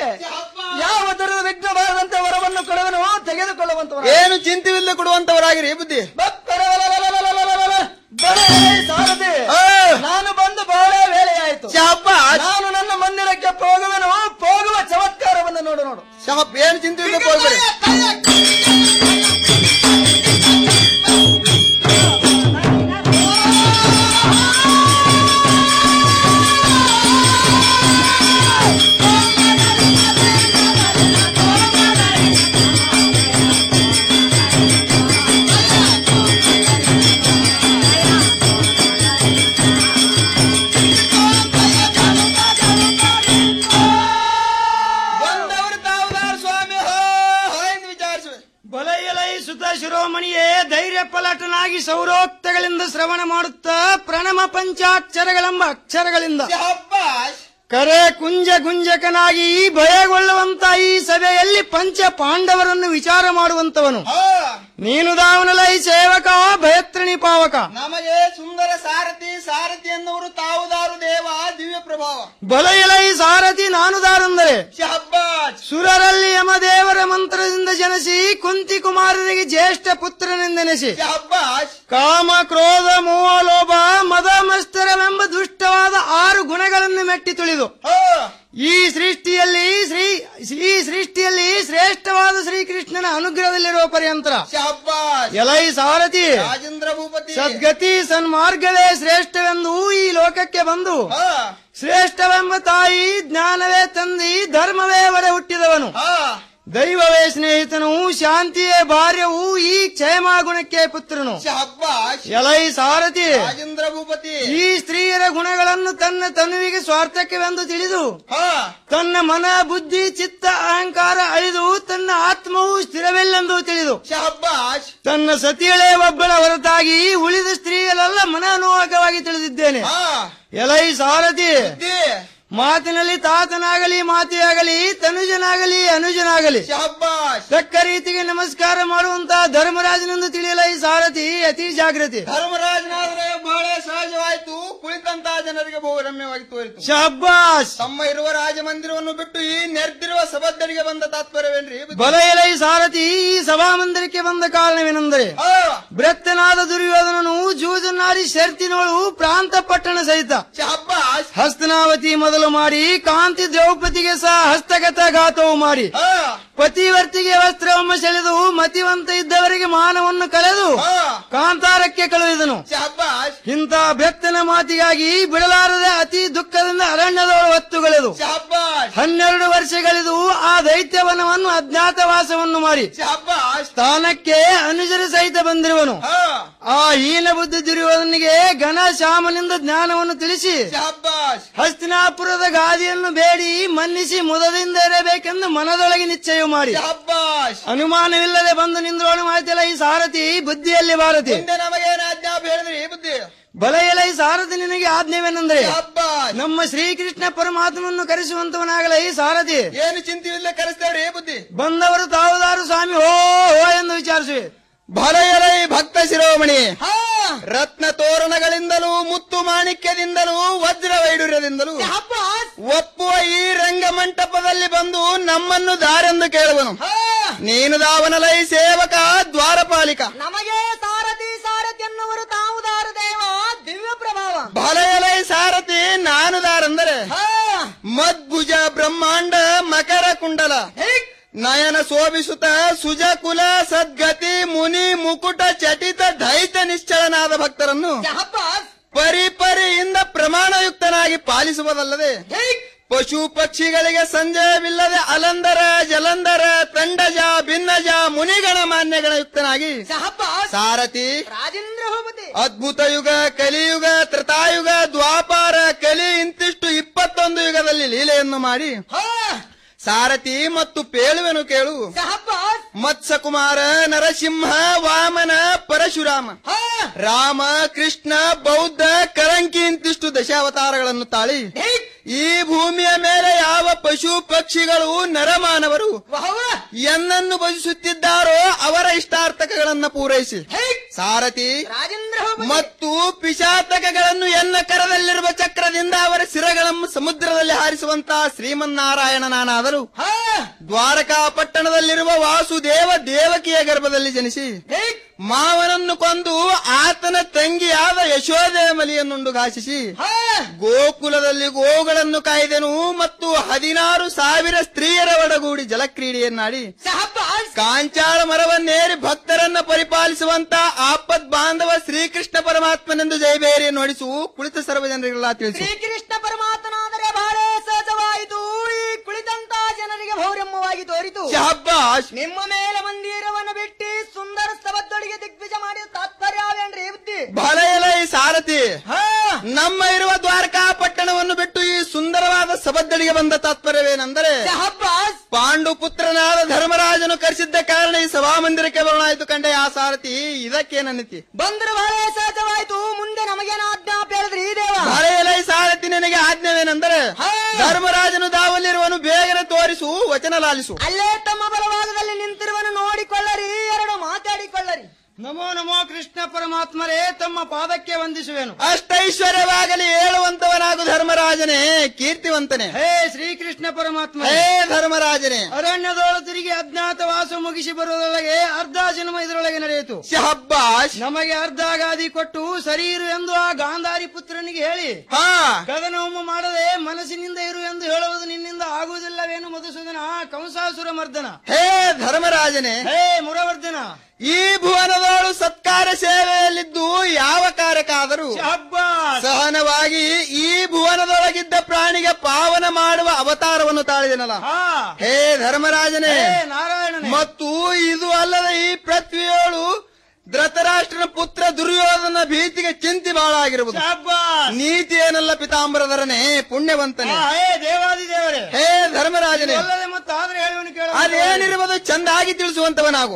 ಯಾವ ತರದ ವಿಘ್ನ ಬಾರದಂತೆ ವರವನ್ನು ಕೊಡುವನು ತೆಗೆದುಕೊಳ್ಳುವಂತವರ ಏನು ಚಿಂತೆವಿಲ್ಲದೆ ಕೊಡುವಂತವರಾಗಿರಿ ಬುದ್ಧಿ ಸಾರಥಿ ನಾನು ಬಂದು ಬಹಳ ವೇಳೆಯಾಯಿತು ನಾನು ನನ್ನ ಮಂದಿರಕ್ಕೆ ಹೋಗುವನು ಹೋಗುವ ಚಮತ್ಕಾರವನ್ನು ನೋಡು ನೋಡು ಶಹಬ್ ಏನು ಚಿಂತೆವಿಲ್ಲದೆ ಹೋಗ್ಬೇಡಿ ಬಂದವರು ತಾವುದಾರ ಸ್ವಾಮಿ ಹೋ ಹೋ ಎಂದು ವಿಚಾರಿಸುವೆ ಬಲಯಲೈ ಸುತ ಶಿರೋಮಣಿಯೇ ಧೈರ್ಯ ಪಲಟನಾಗಿ ಸೌರೋಕ್ತಗಳಿಂದ ಶ್ರವಣ ಮಾಡುತ್ತಾ ಪ್ರಣಮ ಪಂಚಾಕ್ಷರಗಳೆಂಬ ಅಕ್ಷರಗಳಿಂದ ಕರೆ ಕುಂಜ ಗುಂಜಕನಾಗಿ ಭಯಗೊಳ್ಳುವಂತ ಈ ಸಭೆಯಲ್ಲಿ ಪಂಚ ಪಾಂಡವರನ್ನು ವಿಚಾರ ಮಾಡುವಂತವನು ನೀನು ದಾವನಲೈ ಸೇವಕ ಭಯತ್ರಣಿ ಪಾವಕ ನಮಗೆ ಸುಂದರ ಸಾರಥಿ ಸಾರಥಿ ಎನ್ನುವರು ತಾವುದಾರು ದೇವ ದಿವ್ಯ ಪ್ರಭಾವ ಬಲಯಲೈ ಸಾರಥಿ ನಾನು ದಾರಂದರೆ ಶಹಬ್ಬಾಜ್ ಸುರರಲ್ಲಿ ಯಮದೇವರ ಮಂತ್ರದಿಂದ ಜನಿಸಿ ಕುಂತಿ ಕುಮಾರರಿಗೆ ಜ್ಯೇಷ್ಠ ಪುತ್ರನೆಂದೆನಿಸಿ ಶಹಬ್ಬಾಜ್ ಕಾಮ ಕ್ರೋಧ ಮೋಹ ಲೋಭ ಮದ ಮಸ್ತರವೆಂಬ ದುಷ್ಟವಾದ ಆರು ಗುಣಗಳನ್ನು ಮೆಟ್ಟಿ ತುಳಿದು ಈ ಸೃಷ್ಟಿಯಲ್ಲಿ ಶ್ರೀ ಈ ಸೃಷ್ಟಿಯಲ್ಲಿ ಶ್ರೇಷ್ಠವಾದ ಶ್ರೀಕೃಷ್ಣನ ಅನುಗ್ರಹದಲ್ಲಿರುವ ಪರ್ಯಂತರ ಶಹಬ್ಬಾಜ್ ಎಲೈ ಸಾರಥಿ ರಾಜೇಂದ್ರ ಭೂಪತಿ ಸದ್ಗತಿ ಸನ್ಮಾರ್ಗವೇ ಶ್ರೇಷ್ಠವೆಂದು ಈ ಲೋಕಕ್ಕೆ ಬಂದು ಶ್ರೇಷ್ಠವೆಂಬ ತಾಯಿ ಜ್ಞಾನವೇ ತಂದಿ ಧರ್ಮವೇ ಒಡೆ ಹುಟ್ಟಿದವನು ದೈವವೇ ಸ್ನೇಹಿತನು ಶಾಂತಿಯೇ ಭಾರ್ಯವು ಈ ಕ್ಷೇಮ ಗುಣಕ್ಕೆ ಪುತ್ರನು ಶಹಬ್ಬಾಜ್ ಎಲೈ ಸಾರಥಿ ರಾಜೇಂದ್ರ ಭೂಪತಿ ಈ ಸ್ತ್ರೀಯರ ಗುಣಗಳನ್ನು ತನ್ನ ತನುವಿಗೆ ಸ್ವಾರ್ಥಕ್ಕೆವೆಂದು ತಿಳಿದು ತನ್ನ ಮನ ಬುದ್ಧಿ ಚಿತ್ತ ಅಹಂಕಾರ ಅಳಿದು ತನ್ನ ಆತ್ಮವು ಸ್ಥಿರವಿಲ್ಲೆಂದು ತಿಳಿದು ಶಹಬ್ಬಾಜ್ ತನ್ನ ಸತಿಯಳೇ ಒಬ್ಬಳ ಹೊರತಾಗಿ ಉಳಿದ ಸ್ತ್ರೀಯರೆಲ್ಲ ಮನೋಹಕವಾಗಿ ತಿಳಿದಿದ್ದೇನೆ ಎಲೈ ಸಾರಥಿ ಮಾತಿನಲ್ಲಿ ತಾತನಾಗಲಿ ಮಾತೆಯಾಗಲಿ ತನುಜನಾಗಲಿ ಅನುಜನಾಗಲಿ ಶಹಬ್ಬಾಜ್ ತಕ್ಕ ರೀತಿಗೆ ನಮಸ್ಕಾರ ಮಾಡುವಂತ ಧರ್ಮರಾಜನೆಂದು ತಿಳಿಯಲ ಈ ಸಾರಥಿ ಅತಿ ಜಾಗೃತಿ ಧರ್ಮರಾಜನಾದ್ರೆ ಬಹಳ ಸಹಜವಾಯ್ತು ಕುಳಿತಂತ ಜನರಿಗೆ ಬಹು ರಮ್ಯವಾಗಿ ತೋರಿತು ಶಬ್ಬಾಸ್ ತಮ್ಮ ಇರುವ ರಾಜಮಂದಿರವನ್ನು ಬಿಟ್ಟು ಈ ನೆರೆದಿರುವ ಸಭದ್ದರಿಗೆ ಬಂದ ತಾತ್ಪರ್ಯವೇನ್ರಿ ಬಲ ಎಲೈ ಸಾರಥಿ ಈ ಸಭಾಮಂದಿರಕ್ಕೆ ಬಂದ ಕಾರಣವೇನೆಂದರೆ ಬೃತ್ತನಾದ ದುರ್ಯೋಧನನು ಜೂಜನಾಡಿ ಶರ್ತಿನೋಳು ಪ್ರಾಂತ ಪಟ್ಟಣ ಸಹಿತ ಹಸ್ತನಾವತಿ ಮೊದಲು ಮಾಡಿ ಕಾಂತಿ ದ್ರೌಪದಿಗೆ ಸಹ ಹಸ್ತಗತ ಘಾತವು ಮಾಡಿ ಪತಿವರ್ತಿಗೆ ವಸ್ತ್ರವನ್ನು ಸೆಳೆದು ಮತಿವಂತ ಇದ್ದವರಿಗೆ ಮಾನವನ್ನು ಕಳೆದು ಕಾಂತಾರಕ್ಕೆ ಕಳುಹಿದನು ಇಂಥ ಬೆತ್ತನ ಮಾತಿಗಾಗಿ ಬಿಡಲಾರದೆ ಅತಿ ದುಃಖದಿಂದ ಅರಣ್ಯದೊಳ ಹೊತ್ತುಗಳೆದು ಹನ್ನೆರಡು ವರ್ಷಗಳಿದು ಆ ದೈತ್ಯವನವನ್ನು ಅಜ್ಞಾತವಾಸವನ್ನು ಮಾಡಿ ಸ್ಥಾನಕ್ಕೆ ಅನುಜರ ಸಹಿತ ಬಂದಿರುವನು ಆ ಹೀನ ಬುದ್ಧಿ ದುರ್ಯೋಧನಿಗೆ ಘನ ಶಾಮನಿಂದ ಜ್ಞಾನವನ್ನು ತಿಳಿಸಿ ಹಸ್ತಿನಾಪುರದ ಗಾದಿಯನ್ನು ಬೇಡಿ ಮನ್ನಿಸಿ ಮುದದಿಂದ ಇರಬೇಕೆಂದು ಮನದೊಳಗೆ ನಿಶ್ಚಯ ಮಾಡಿ ಅನುಮಾನವಿಲ್ಲದೆ ಬಂದು ನಿಂದ್ರೋಣ ಮಾತಿಲ್ಲ ಈ ಸಾರಥಿ ಬುದ್ಧಿಯಲ್ಲಿ ಭಾರತಿ ನಮಗೇನು ಆಜ್ಞಾಪ ಹೇಳಿದ್ರಿ ಬುದ್ಧಿ ಬಲ ಎಲ ಈ ಸಾರಥಿ ನಿನಗೆ ಆಜ್ಞೆವೇನೆಂದರೆ ನಮ್ಮ ಶ್ರೀಕೃಷ್ಣ ಪರಮಾತ್ಮನ್ನು ಕರೆಸುವಂತವನಾಗಲ ಈ ಸಾರಥಿ ಏನು ಚಿಂತೆಯಿಲ್ಲ ಕರೆಸ್ತೇವ್ರಿ ಬುದ್ಧಿ ಬಂದವರು ತಾವುದಾರು ಸ್ವಾಮಿ ಹೋ ಹೋ ಎಂದು ವಿಚಾರಿಸುವೆ ಭಲಯಲೈ ಭಕ್ತ ಶಿರೋಮಣಿ ರತ್ನ ತೋರಣಗಳಿಂದಲೂ ಮುತ್ತು ಮಾಣಿಕ್ಯದಿಂದಲೂ ವಜ್ರ ವೈಡೂರ್ಯದಿಂದಲೂ ಒಪ್ಪುವ ಈ ರಂಗ ಮಂಟಪದಲ್ಲಿ ಬಂದು ನಮ್ಮನ್ನು ದಾರೆಂದು ಕೇಳುವನು ನೀನು ದಾವನಲೈ ಸೇವಕ ದ್ವಾರಪಾಲಿಕ ನಮಗೆ ಸಾರಥಿ ಸಾರಥಿ ಎನ್ನುವರು ತಾವು ದಾರ ದೇವ ದಿವ್ಯ ಪ್ರಭಾವ ಭಲಯಲೈ ಸಾರಥಿ ನಾನು ದಾರಂದರೆ ಮದ್ಭುಜ ಬ್ರಹ್ಮಾಂಡ ಮಕರ ಕುಂಡಲ ನಯನ ಶೋಭಿಸುತ್ತ ಸುಜಕುಲ ಸದ್ಗತಿ ಮುನಿ ಮುಕುಟ ಚಟಿತ ದೈತ ನಿಶ್ಚಳನಾದ ಭಕ್ತರನ್ನು ಪರಿಪರಿಯಿಂದ ಪ್ರಮಾಣಯುಕ್ತನಾಗಿ ಪಾಲಿಸುವುದಲ್ಲದೆ ಪಶು ಪಕ್ಷಿಗಳಿಗೆ ಸಂಜಯವಿಲ್ಲದೆ ಅಲಂದರ ಜಲಂದರ ತಂಡಜ ಭಿನ್ನಜ ಮುನಿಗಣ ಮಾನ್ಯಗಣಯುಕ್ತನಾಗಿ ಸಾರಥಿ ರಾಜೇಂದ್ರ ಭೂಪತಿ ಅದ್ಭುತ ಯುಗ ಕಲಿಯುಗ ತ್ರತಾಯುಗ ದ್ವಾಪಾರ ಕಲಿ ಇಂತಿಷ್ಟು ಇಪ್ಪತ್ತೊಂದು ಯುಗದಲ್ಲಿ ಲೀಲೆಯನ್ನು ಮಾಡಿ ಸಾರಥಿ ಮತ್ತು ಪೇಳುವೆನು ಕೇಳು ಮತ್ಸ್ಯಕುಮಾರ ನರಸಿಂಹ ವಾಮನ ಪರಶುರಾಮ ರಾಮ ಕೃಷ್ಣ ಬೌದ್ಧ ಕರಂಕಿ ಇಂತಿಷ್ಟು ದಶಾವತಾರಗಳನ್ನು ತಾಳಿ ಈ ಭೂಮಿಯ ಮೇಲೆ ಯಾವ ಪಶು ಪಕ್ಷಿಗಳು ನರಮಾನವರು ಎನ್ನನ್ನು ಭಜಿಸುತ್ತಿದ್ದಾರೋ ಅವರ ಇಷ್ಟಾರ್ಥಕಗಳನ್ನ ಪೂರೈಸಿ ಸಾರಥಿ ಮತ್ತು ಪಿಶಾತಕಗಳನ್ನು ಎನ್ನ ಕರದಲ್ಲಿರುವ ಚಕ್ರದಿಂದ ಅವರ ಶಿರಗಳನ್ನು ಸಮುದ್ರದಲ್ಲಿ ಹಾರಿಸುವಂತಹ ಶ್ರೀಮನ್ನಾರಾಯಣ ನಾನಾದರೂ ದ್ವಾರಕಾ ಪಟ್ಟಣದಲ್ಲಿರುವ ವಾಸುದೇವ ದೇವಕಿಯ ಗರ್ಭದಲ್ಲಿ ಜನಿಸಿ ಮಾವನನ್ನು ಕೊಂದು ಆತನ ತಂಗಿಯಾದ ಯಶೋದೆಯ ಮಲಿಯನ್ನುಂಡು ಘಾಸಿಸಿ ಗೋಕುಲದಲ್ಲಿ ಗೋಗಳನ್ನು ಕಾಯ್ದೆನು ಮತ್ತು ಹದಿನಾರು ಸಾವಿರ ಸ್ತ್ರೀಯರ ಒಡಗೂಡಿ ಜಲಕ್ರೀಡೆಯನ್ನಾಡಿ ಕಾಂಚಾಳ ಮರವನ್ನೇರಿ ಭಕ್ತರನ್ನ ಪರಿಪಾಲಿಸುವಂತ ಆಪದ್ ಬಾಂಧವ ಶ್ರೀಕೃಷ್ಣ ಪರಮಾತ್ಮನೆಂದು ಜಯಬೇರಿ ನೋಡಿಸು ಕುಳಿತ ಸರ್ವ ಜನರಿಗೆಲ್ಲ ತಿಳಿಸಿ ಶ್ರೀಕೃಷ್ಣ ಪರಮಾತ್ಮನಾದರೆ ಬಹಳ ಸಹಜವಾಯಿತು ಈ ಕುಳಿತಂತ ಜನರಿಗೆ ಭೌರಮ್ಯವಾಗಿ ತೋರಿತು ಶಹಬ್ಬಾಷ್ ನಿಮ್ಮ ಮೇಲೆ ಮಂದಿರವನ್ನು ಬಿಟ್ಟು ಸುಂದರ ಸ್ತಬದ್ದೊಳಗೆ ದಿಗ್ವಿಜಯ ಮಾಡಿದ ತಾತ್ಪರ್ಯವೇನ್ರಿ ಬುದ್ಧಿ ಬಲಯಲ ಈ ಸಾರಥಿ ನಮ್ಮ ಇರುವ ದ್ವಾರಕಾ ಪಟ್ಟಣವನ್ನು ಬಿಟ್ಟು ಈ ಸುಂದರವಾದ ಸಬದ್ದಳಿಗೆ ಬಂದ ತಾತ್ಪರ್ಯವೇನೆಂದರೆ ಪಾಂಡು ಪುತ್ರನಾದ ಧರ್ಮರಾಜನು ಕರೆಸಿದ್ದ ಕಾರಣ ಈ ಸಭಾಮಂದಿರಕ್ಕೆ ಬರೋಣಾಯ್ತು ಕಂಡೆ ಆ ಸಾರಥಿ ಇದಕ್ಕೇನನ್ನಿತಿ ಬಂದ್ರೆ ಬಹಳ ಸಹಜವಾಯಿತು ಮುಂದೆ ನಮಗೇನ ಆಜ್ಞಾಪ ಹೇಳಿದ್ರಿ ದೇವ ಬಲಯಲ ಈ ಸಾರಥಿ ನಿನಗೆ ಆಜ್ಞವೇನೆಂದರೆ ಧರ್ಮರಾಜನು ದಾವಲ್ಲಿರುವನು ಬೇಗನೆ ತೋರಿಸು ವಚನ ಲಾಲಿಸು ಅಲ್ಲೇ ತಮ್ಮ ಬಲಭಾಗದಲ್ಲಿ ನಿಂತಿರುವನು ನೋಡಿಕೊಳ್ಳರಿ ಎರಡು ಮಾತಾಡಿಕೊಳ್ಳರಿ ನಮೋ ನಮೋ ಕೃಷ್ಣ ಪರಮಾತ್ಮರೇ ತಮ್ಮ ಪಾದಕ್ಕೆ ವಂದಿಸುವೆನು ಅಷ್ಟೈಶ್ವರ್ಯವಾಗಲಿ ಹೇಳುವಂತವನಾಗು ಧರ್ಮರಾಜನೇ ಕೀರ್ತಿವಂತನೇ ಹೇ ಶ್ರೀಕೃಷ್ಣ ಪರಮಾತ್ಮ ಹೇ ಧರ್ಮರಾಜನೇ ಅರಣ್ಯದೋಳು ತಿರುಗಿ ಅಜ್ಞಾತ ವಾಸ ಮುಗಿಸಿ ಬರುವುದರೊಳಗೆ ಅರ್ಧ ಜನ್ಮ ಇದರೊಳಗೆ ನಡೆಯಿತು ಶಹಬ್ಬಾಷ್ ನಮಗೆ ಅರ್ಧ ಗಾದಿ ಕೊಟ್ಟು ಸರಿ ಇರು ಎಂದು ಆ ಗಾಂಧಾರಿ ಪುತ್ರನಿಗೆ ಹೇಳಿ ಹಾ ಗಗನವೊಮ್ಮೆ ಮಾಡದೆ ಮನಸ್ಸಿನಿಂದ ಇರು ಎಂದು ಹೇಳುವುದು ನಿನ್ನಿಂದ ಆಗುವುದಿಲ್ಲವೇನು ಮಧುಸೂದನ ಕಂಸಾಸುರ ಮರ್ದನ ಹೇ ಧರ್ಮರಾಜನೇ ಹೇ ಮುರವರ್ಧನ ಈ ಭುವನದೋಳು ಸತ್ಕಾರ ಸೇವೆಯಲ್ಲಿದ್ದು ಯಾವ ಕಾರ್ಯಕ್ಕಾದರೂ ಸಹನವಾಗಿ ಈ ಭುವನದೊಳಗಿದ್ದ ಪ್ರಾಣಿಗೆ ಪಾವನ ಮಾಡುವ ಅವತಾರವನ್ನು ತಾಳಿದನಲ್ಲ ಹೇ ಧರ್ಮರಾಜನೇ ಮತ್ತು ಇದು ಅಲ್ಲದೆ ಈ ಪೃಥ್ವಿಯೋಳು ಧೃತರಾಷ್ಟ್ರನ ಪುತ್ರ ದುರ್ಯೋಧನ ಭೀತಿಗೆ ಚಿಂತೆ ಬಹಳ ಆಗಿರುವುದು ನೀತಿ ಏನಲ್ಲ ಪಿತಾಂಬರಧರನೇ ಪುಣ್ಯವಂತನೇ ಹೇ ದೇವಾದಿ ದೇವರೇ ಹೇ ಧರ್ಮರಾಜನೇ ಅಲ್ಲದೆ ಮತ್ತು ಆದ್ರೆ ಹೇಳುವನು ಕೇಳ ಅದೇನಿರುವುದು ಚಂದಾಗಿ ತಿಳಿಸುವಂತವನಾಗು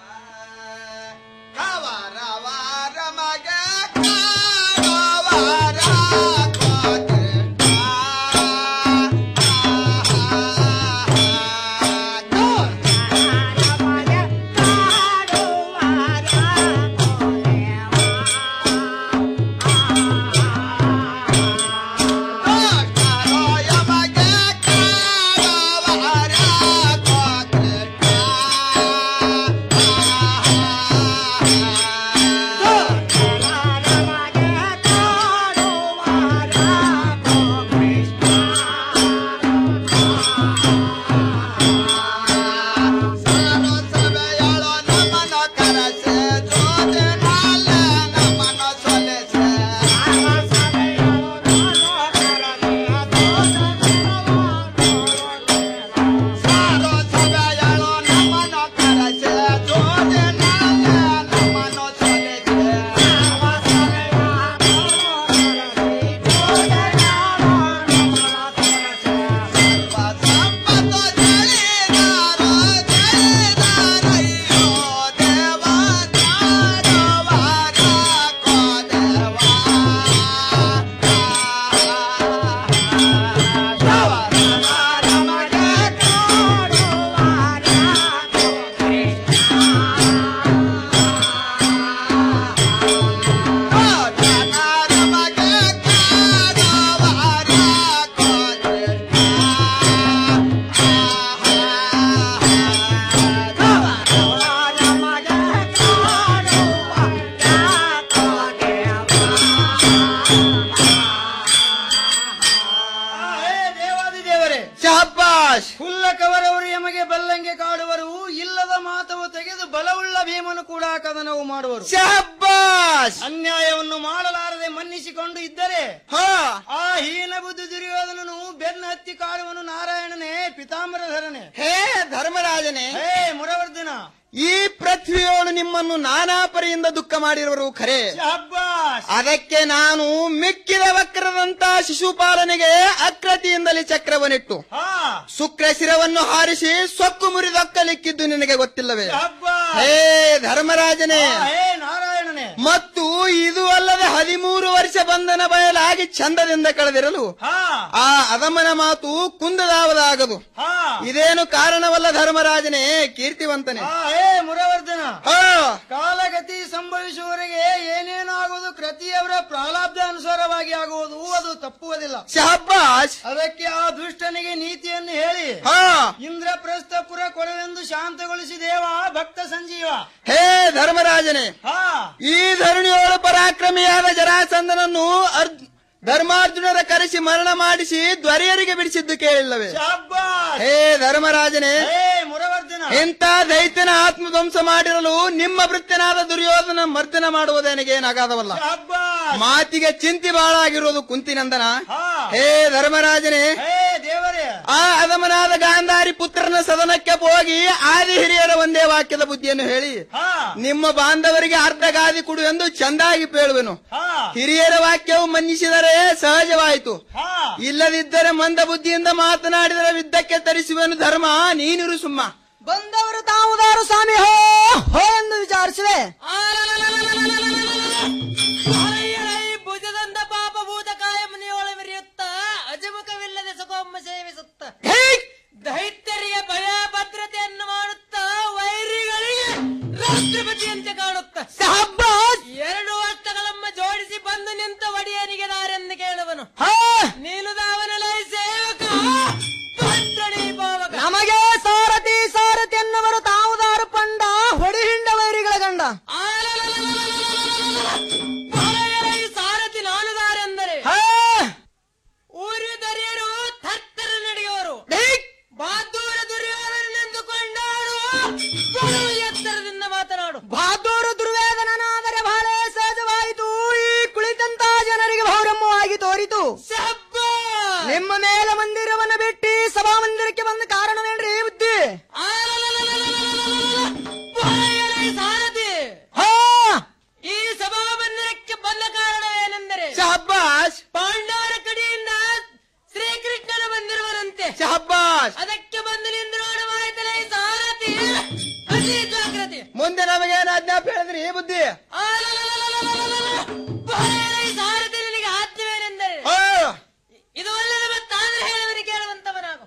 ಹೇ ದೇವಾದಿ ದೇವರೇ ಶಹಬ್ಬಾಷ್ ಹುಲ್ಲ ಕವರವರು ಎಮಗೆ ಬಲ್ಲಂಗೆ ಕಾಡುವರು ಇಲ್ಲದ ಮಾತವು ತೆಗೆದು ಬಲವುಳ್ಳ ಭೀಮನು ಕೂಡ ಕದನವು ಮಾಡುವರು ಶಹಬ್ಬಾಷ್ ಅನ್ಯಾಯವನ್ನು ಮಾಡಲಾರದೆ ಮನ್ನಿಸಿಕೊಂಡು ಇದ್ದರೆ ಹಾ ಆ ಹೀನ ಬುದ್ಧಿ ದುರ್ಯೋಧನನು ಬೆನ್ನ ಹತ್ತಿ ಕಾಡುವನು ನಾರಾಯಣನೇ ಪಿತಾಂಬರಧರನೇ ಹೇ ಧರ್ಮರಾಜನೇ ಹೇ ಮುರವರ್ಧನ ಈ ಪೃಥ್ವಿಯೋಳು ನಿಮ್ಮನ್ನು ನಾನಾ ಪರಿಯಿಂದ ದುಃಖ ಮಾಡಿರುವರು ಖರೆ ಅದಕ್ಕೆ ನಾನು ಮಿಕ್ಕಿದ ವಕ್ರದಂತ ಶಿಶುಪಾಲನೆಗೆ ಅಕ್ರತಿಯಿಂದಲೇ ಚಕ್ರವನ್ನಿಟ್ಟು ಶುಕ್ರ ಶಿರವನ್ನು ಹಾರಿಸಿ ಸೊಕ್ಕು ಮುರಿದೊಕ್ಕಲಿಕ್ಕಿದ್ದು ನಿನಗೆ ಗೊತ್ತಿಲ್ಲವೇ ಹೇ ಧರ್ಮರಾಜನೇ ಹೇ ನಾರಾಯಣನೇ ಮತ್ತು ಇದು ಅಲ್ಲದೆ ಹದಿಮೂರು ವರ್ಷ ಬಂಧನ ಬಯಲಾಗಿ ಚಂದದಿಂದ ಕಳೆದಿರಲು ಆ ಅದಮನ ಮಾತು ಕುಂದದಾವದಾಗದು ಇದೇನು ಕಾರಣವಲ್ಲ ಧರ್ಮರಾಜನೇ ಕೀರ್ತಿವಂತನೇ ಹೇ ಮುರವರ್ಧನ ಹಾ ಕಾಲಗತಿ ಸಂಭವಿಸುವವರೆಗೆ ಏನೇನಾಗುವುದು ಕೃತಿಯವರ ಪ್ರಾರಬ್ಧ ಅನುಸಾರವಾಗಿ ಆಗುವುದು ಅದು ತಪ್ಪುವುದಿಲ್ಲ ಶಹಬ್ಬಾಷ್ ಅದಕ್ಕೆ ಆ ದುಷ್ಟನಿಗೆ ನೀತಿಯನ್ನು ಹೇಳಿ ಹಾ ಇಂದ್ರಪ್ರಸ್ಥಪುರ ಕೊಡವೆಂದು ಶಾಂತಗೊಳಿಸಿ ದೇವ ಭಕ್ತ ಸಂಜೀವ ಹೇ ಧರ್ಮರಾಜನೇ ಹಾ ಈ ಧರಣಿಯೋಳು ಪರಾಕ್ರಮಿಯಾದ ಜರಾಸಂದನನ್ನು ಅರ್ಜ್- ಧರ್ಮಾರ್ಜುನರ ಕರೆಸಿ ಮರಣ ಮಾಡಿಸಿ ದ್ವರೆಯರಿಗೆ ಬಿಡಿಸಿದ್ದು ಕೇಳಿಲ್ಲವೇ ಹೇ ಧರ್ಮರಾಜನೇ ಹೇ ಮುರವರ್ಧನ ಇಂಥ ದೈತ್ಯನ ಆತ್ಮಧ್ವಂಸ ಮಾಡಿರಲು ನಿಮ್ಮ ವೃತ್ತನಾದ ದುರ್ಯೋಧನ ಮರ್ದನ ಮಾಡುವುದೇನಿಗೇನಾಗದವಲ್ಲ ಮಾತಿಗೆ ಚಿಂತೆ ಬಹಳ ಆಗಿರೋದು ಕುಂತಿನಂದನ ಹೇ ಧರ್ಮರಾಜನೇ ಹೇ ದೇವರೇ ಆ ಅಧಮನಾದ ಗಾಂಧಾರಿ ಪುತ್ರನ ಸದನಕ್ಕೆ ಹೋಗಿ ಆದಿ ಹಿರಿಯರ ಒಂದೇ ವಾಕ್ಯದ ಬುದ್ಧಿಯನ್ನು ಹೇಳಿ ನಿಮ್ಮ ಬಾಂಧವರಿಗೆ ಅರ್ಧ ಗಾದಿ ಕೊಡು ಎಂದು ಚಂದಾಗಿ ಪೇಳುವೆನು ಹಿರಿಯರ ವಾಕ್ಯವು ಮನ್ನಿಸಿದರೆ ಸಹಜವಾಯಿತು ಇಲ್ಲದಿದ್ದರೆ ಮಂದ ಬುದ್ಧಿಯಿಂದ ಮಾತನಾಡಿದರೆ ವಿದ್ದಕ್ಕೆ ತರಿಸುವೆನು ಧರ್ಮ ನೀನಿರು ಸುಮ್ಮ ಬಂದವರು ತಾವುದಾರು ಸ್ವಾಮಿ ಹೋ ಹೋ ಎಂದು ವಿಚಾರಿಸುವೆ ಭುಜದಂದ ಪಾಪ ಭೂತಕಾಯ ಮುನಿಯೋಳ ಮೆರೆಯುತ್ತ ಅಜಮುಖವಿಲ್ಲದೆ ದಿವಸಕ್ಕೊಮ್ಮೆ ಸೇವಿಸುತ್ತ ದೈತ್ಯರಿಗೆ ಭಯ ಭದ್ರತೆಯನ್ನು ಮಾಡುತ್ತಾ ವೈರಿಗಳಿಗೆ ರಾಷ್ಟ್ರಪತಿಯಂತೆ ಕಾಣುತ್ತ ಎರಡು ವರ್ಷಗಳೊಮ್ಮೆ ಜೋಡಿಸಿ ಬಂದು ನಿಂತ ಒಡೆಯನಿಗೆ ದಾರೆಂದು ಕೇಳುವನು ನೀನು ದಾವನಲೈ ಸೇವಕ ಪತ್ರಣಿ ಪಾವಕ ನಮಗೆ ಸಾರಥಿ ಸಾರಥಿ ಎನ್ನುವರು ತಾವುದಾರು ಪಂಡ ಹೊಡಿಹಿಂಡ ವೈರಿಗಳ ಗಂಡ ಹೊಳೆಯಲೈ ಸಾರಥಿ ನಾನು ದಾರೆಂದರೆ ಊರಿನ ದರಿಯರು ಥತ್ತರ ನಡೆಯುವರು ಬಹದ್ದೂರ ದುರ್ಯೋಧನೆಂದುಕೊಂಡಾರು ಬಲು ಎತ್ತರದಿಂದ ಮಾತನಾಡು ಬಹದ್ದೂರು ದುರ್ವೇದನಾದರೆ ಬಹಳ ಸಹಜವಾಯಿತು ಈ ಕುಳಿತಂತ ಜನರಿಗೆ ಭೌರಮ್ಮವಾಗಿ ತೋರಿತು ನಿಮ್ಮ ಮೇಲೆ ಮಂದಿರವನ್ನು ಬಿಟ್ಟು ಸಭಾ ಮಂದಿರಕ್ಕೆ ಬಂದ ಕಾರಣವೇನ್ರಿ ಬುದ್ಧಿ ಹೊಳೆಯಲೈ ಸಾರಥಿ ಈ ಸಭಾ ಮಂದಿರಕ್ಕೆ ಬಂದ ಕಾರಣವೇನೆಂದರೆ ಶಹಬ್ಬಾಸ್ ಪಾಂಡವರ ಕಡೆಯಿಂದ ಶ್ರೀಕೃಷ್ಣನ ಬಂದಿರುವರಂತೆ ಶಹಬ್ಬಾಸ್ ಅದಕ್ಕೆ ಬಂದು ನಿಂದು ನೋಡವಾಯ್ತಲ್ಲ ಈ ಸಾರಥಿ ಅತಿ ಜಾಗ್ರತೆ ಮುಂದೆ ನಮಗೇನು ಆಜ್ಞಾಪ ಹೇಳಿದ್ರಿ ಈ ಬುದ್ಧಿ ಈ ಸಾರಥಿ ನಿನಗೆ ಆಜ್ಞವೇನೆಂದರೆ ಇದು ಒಳ್ಳೆಯದು ಮತ್ತಾದ್ರೆ ಹೇಳುವನು ಕೇಳುವಂತವನಾಗು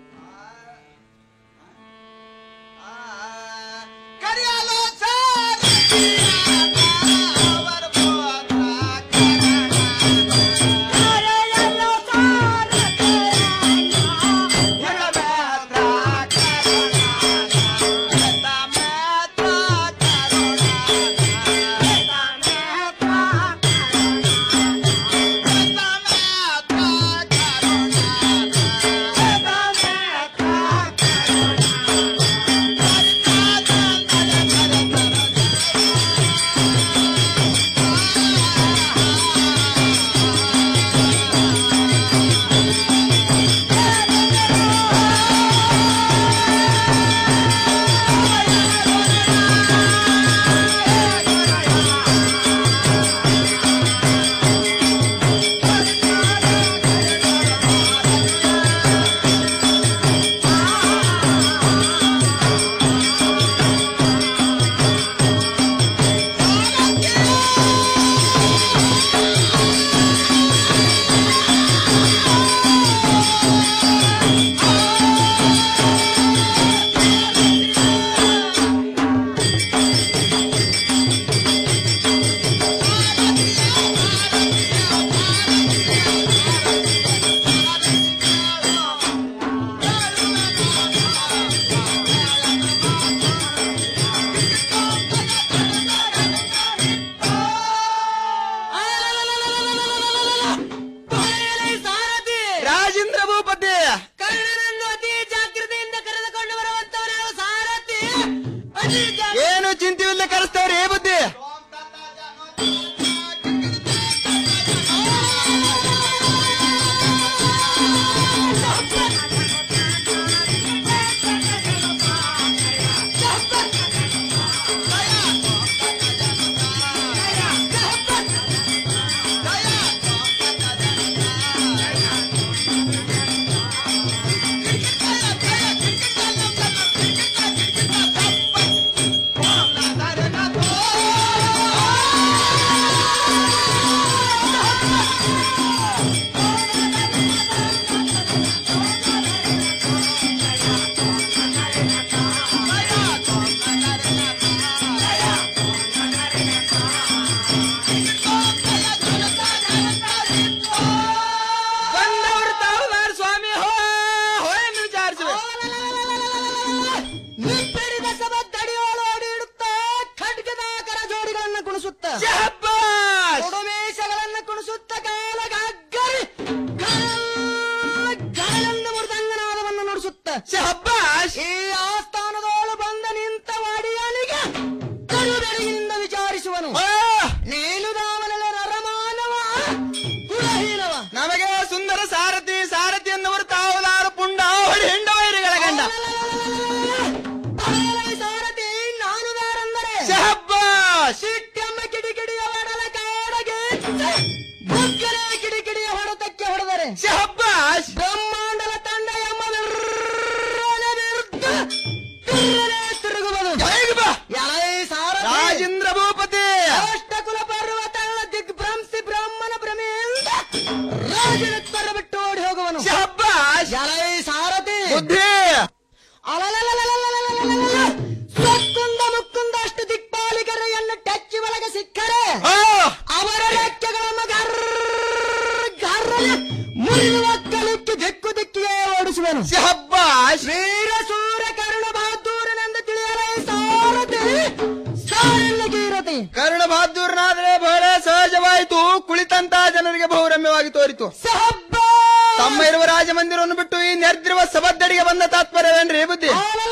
ರಾಜೇಂದ್ರ ಭೂಪತಿ ಕರ್ಣನನ್ನು ಅತಿ ಜಾಗ್ರತೆಯಿಂದ ಕರೆದುಕೊಂಡು ಬರುವಂತವನಾಗ ಸಾರಥಿ ಏನು ಚಿಂತೆಯಿಲ್ಲ ಕರೆಸ್ತೇವ್ರಿ ಈ ಬುದ್ಧಿ ಬಂದವರು ತಾವುದಾರ ಸ್ವಾಮಿ ಹೋ ಹೋ ಎಂದು ವಿಚಾರಿಸುವೆ ನಿಂಪೆರಿದ ಸಭದ್ದಡಿಯೋಳೋಡಿ ಇಡುತ್ತಾ ಖಡ್ಗದ ಕರ ಜೋಡಿಗಳನ್ನು ಕುಣಿಸುತ್ತ ಕೊಡುಮೇಷಗಳನ್ನು ಕುಣಿಸುತ್ತ ಕಾಲ ಗಗ್ಗರಿ ಗಾಯಂದ ಮೃದಂಗನಾದವನ್ನು ನುಡಿಸುತ್ತ ಈ ಆಸ್ಥಾನದೋಳು ಬಂದ ನಿಂತ ವಾಡಿಯನಿಗೆ ಕರುಬೆಳಗಿನಿಂದ ವಿಚಾರಿಸುವನು ನೀನು ದಾವನಲ್ಲ ನರಮಾನವ ಕುಲಹೀನವ ನಮಗೆ ಸುಂದರ ಸಾರಥಿ ಸಾರಥಿ ಎನ್ನುವರು ತಾವುದಾರು ಪುಂಡ ಹೊಡಿ ಹೆಂಡ ವೈರಿಗಳ ಗಂಡ ಸಾರಥಿ ನಾನು ದಾರಂದರೆ ಶಹಬ್ಬಾಸ್ ಸಿಟ್ಟೆಮ್ಮ ಕಿಡಿಕಿಡಿಯ ಹೊಡಲ ಕಾಡಗೆ ಬುಗ್ಗನೆ ಕಿಡಿಕಿಡಿಯ ಹೊಡೆತಕ್ಕೆ ಹೊಡೆದರೆ ಶಹಬ್ಬಾಸ್ ಬ್ರಹ್ಮಾಂಡಲ ತಂಡ ಎಂಬ ವಿರ್ರನೆ ಎಲೈ ಸಾರಥಿ ಬುದ್ಧಿ ಅಲಲಲಲಲಲಲಲಲಲ. ಸೊಕ್ಕುಂದ ಮುಕ್ಕುಂದ ಅಷ್ಟು ದಿಕ್ಪಾಲಿಗರೆಯನ್ನು ಟಚ್ಚಿ ಒಳಗೆ ಸಿಕ್ಕರೆ ಅವರ ರೆಕ್ಕೆಗಳನ್ನು ಗರ್ರ ಗರ್ರನೆ ಮುರಿದು ಒಕ್ಕಲಿಕ್ಕೆ ದಿಕ್ಕು ದಿಕ್ಕಿಗೆ ಓಡಿಸುವೆನು ವೀರ ಸೂರ ಕರುಣ ಬಹದ್ದೂರನೆಂದು ತಿಳಿಯಲೇ ಸಾರಥಿ ಸಾರಲ್ಲ ಗೀರತಿ ಕರ್ಣ ಬಹದ್ದೂರನಾದ್ರೆ ಬಹಳ ಸಹಜವಾಯಿತು ಕುಳಿತಂತ ಜನರಿಗೆ ಬಹುರಮ್ಯವಾಗಿ ತೋರಿತು ತಮ್ಮ ಇರುವ ರಾಜಮಂದಿರವನ್ನು ಬಿಟ್ಟು ಈ ನೆರೆದಿರುವ ಸಭದ್ದಡಿಗೆ ಬಂದ ತಾತ್ಪರ್ಯವೇನ್ರಿ ಬುದ್ಧಿ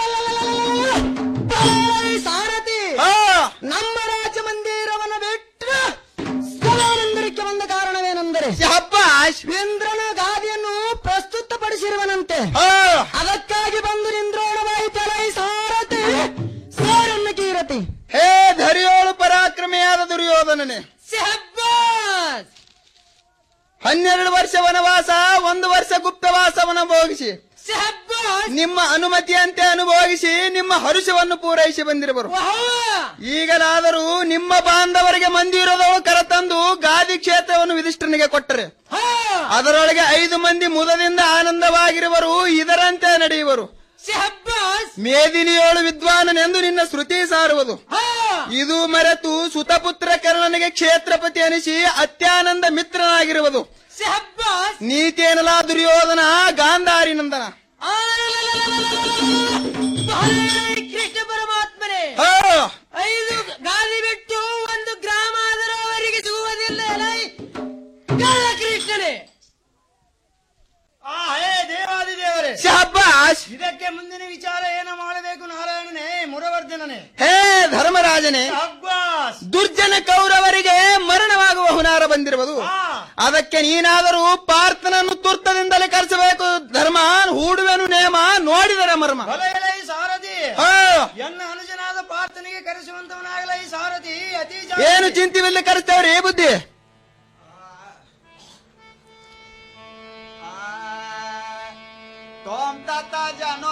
ಸಾರಥಿ ನಮ್ಮ ರಾಜ ಮಂದಿರವನ್ನು ಬಿಟ್ಟು ಸಭಾಮಂದಿರಕ್ಕೆ ಬಂದ ಕಾರಣವೇನೆಂದರೆ ಇಂದ್ರನ ಗಾದಿಯನ್ನು ಪ್ರಸ್ತುತಪಡಿಸಿರುವನಂತೆ ಅದಕ್ಕಾಗಿ ಬಂದು ನಿಂದ್ರೋಣವಾಯಿತಲ್ಲ ಈ ಸಾರಥಿ ಸಾರನ್ನ ಕೀರತಿ ಹೇ ಧರಿಯೋಳು ಪರಾಕ್ರಮಿಯಾದ ದುರ್ಯೋಧನನೇ ಹನ್ನೆರಡು ವರ್ಷ ವನವಾಸ ಒಂದು ವರ್ಷ ಗುಪ್ತವಾಸವನ್ನು ಭೋಗಿಸಿ ನಿಮ್ಮ ಅನುಮತಿಯಂತೆ ಅನುಭೋಗಿಸಿ ನಿಮ್ಮ ಹರುಷವನ್ನು ಪೂರೈಸಿ ಬಂದಿರುವರು ಈಗಲಾದರೂ ನಿಮ್ಮ ಬಾಂಧವರಿಗೆ ಮಂದಿರದವರು ಕರೆತಂದು ಗಾದಿ ಕ್ಷೇತ್ರವನ್ನು ವಿಧಿಷ್ಠನಿಗೆ ಕೊಟ್ಟರೆ ಅದರೊಳಗೆ ಐದು ಮಂದಿ ಮುದದಿಂದ ಆನಂದವಾಗಿರುವರು ಇದರಂತೆ ನಡೆಯುವರು ಮೇದಿನಿಯೋಳು ವಿದ್ವಾನನೆಂದು ನಿನ್ನ ಶ್ರುತಿ ಸಾರುವುದು ಇದು ಮರೆತು ಸುತಪುತ್ರ ಕರ್ಣನಿಗೆ ಕ್ಷೇತ್ರಪತಿ ಅನಿಸಿ ಅತ್ಯಾನಂದ ಮಿತ್ರನಾಗಿರುವುದು ನೀತೇನಲ ದುರ್ಯೋಧನ ಗಾಂಧಾರಿ ನಂದನ ಕೃಷ್ಣ ಪರಮಾತ್ಮನೇ ಹಾ. ಐದು ಗಾಲಿ ಬಿಟ್ಟು ಒಂದು ಗ್ರಾಮ ಆದರೂ ಅವರಿಗೆ ಸಿಗುವುದಿಲ್ಲ ಎಲೈ ಕಳ್ಳ ಕೃಷ್ಣನೇ ಆ ಹೇ ದೇವಾದಿದೇವರೇ ಶಹಬ್ಬಾಸ್. ಇದಕ್ಕೆ ಮುಂದಿನ ವಿಚಾರ ಏನು ಮಾಡಬೇಕು ನಾರಾಯಣನೇ ಮುರವರ್ಧನನೇ ಹೇ ಧರ್ಮರಾಜನೇ ದುರ್ಜನ ಕೌರವರಿಗೆ ಮರಣವಾಗುವ ಹುನಾರ ಬಂದಿರುವುದು ಅದಕ್ಕೆ ನೀನಾದರೂ ಪಾರ್ಥನನ್ನು ತುರ್ತದಿಂದಲೇ ಕರೆಸಬೇಕು ಧರ್ಮ ಹೂಡುವೆನು ನೇಮ ನೋಡಿದರ ಮರ್ಮ ಎಲೈ ಸಾರಥಿ ಹಾ. ಎನ್ನ ಅನುಜನಾದ ಪಾರ್ಥನಿಗೆ ಕರೆಸುವಂತವನಾಗಲ ಈ ಸಾರಥಿ ಅತಿ ಏನು ಚಿಂತಿವಿಲ್ಲ ಕರೆಸ್ತೇವ್ರಿ ಬುದ್ಧಿ ತೋಮ್ ತಾತ ಜಾನೋ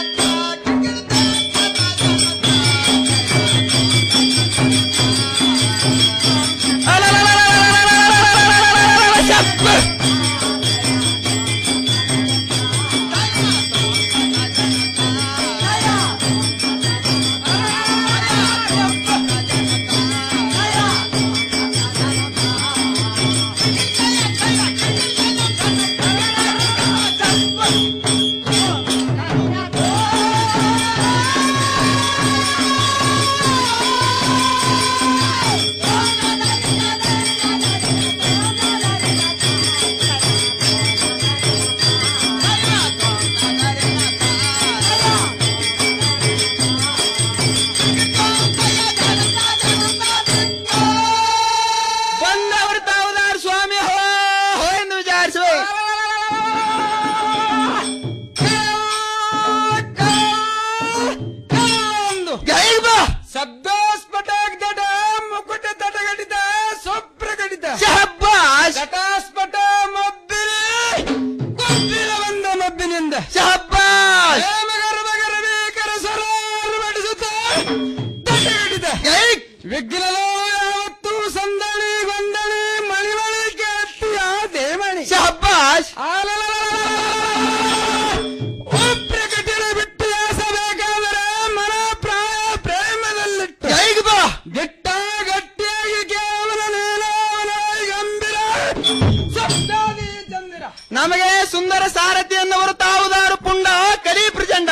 ಬಂದವರು ತಾವುದಾರ್ ಸ್ವಾಮಿ ಹೋ ಹೋ ಎಂದು ವಿಚಾರಿಸುವೆ ಶಬ್ದೋಸ್ಫಟಗಡ ಮುಕುಟ ತಟಗಡಿತ ಸೊಪ್ರಗಡಿತ ಶಹಬ್ಬಾಸ್ ಘಟಾಸ್ಫಟ ಮೊಬ್ಬಿಲಿ ಕೊಬ್ಬಿಲ ಬಂದ ಮೊಬ್ಬಿನಿಂದ ಶಹಬ್ಬಾಸ್ ಗರ್ಭಗರ್ಭೀಕರ ಸ್ವರಾರು ಬಡಿಸುತ್ತ ತಟಗಡಿತ ವಿಘ್ನಲೋ ಯಾವತ್ತು ಸಂದಣಿ ಗೊಂದಣಿ ಮಣಿಮಣಿ ಕೆತ್ತಿಯ ದೇವಣಿ ಶಹಬ್ಬಾಸ್ ಪ್ರಕಟಣೆ ಬಿಟ್ಟು ಯಾಸಬೇಕಾದರೆ ಮನ ಪ್ರಾಯ ಪ್ರೇಮದಲ್ಲಿಟ್ಟು ಗಿಟ್ಟ ಗಟ್ಟಿಯಾಗಿ ಕೇವಲ ನೀಲವನ ಗಂಭೀರ ಶಬ್ದಾದಿ ಚಂದಿರ ನಮಗೆ ಸುಂದರ ಸಾರಥಿ ಎನ್ನುವರು ತಾವುದಾರು ಪುಂಡ ಕಲಿ ಪ್ರಚಂಡ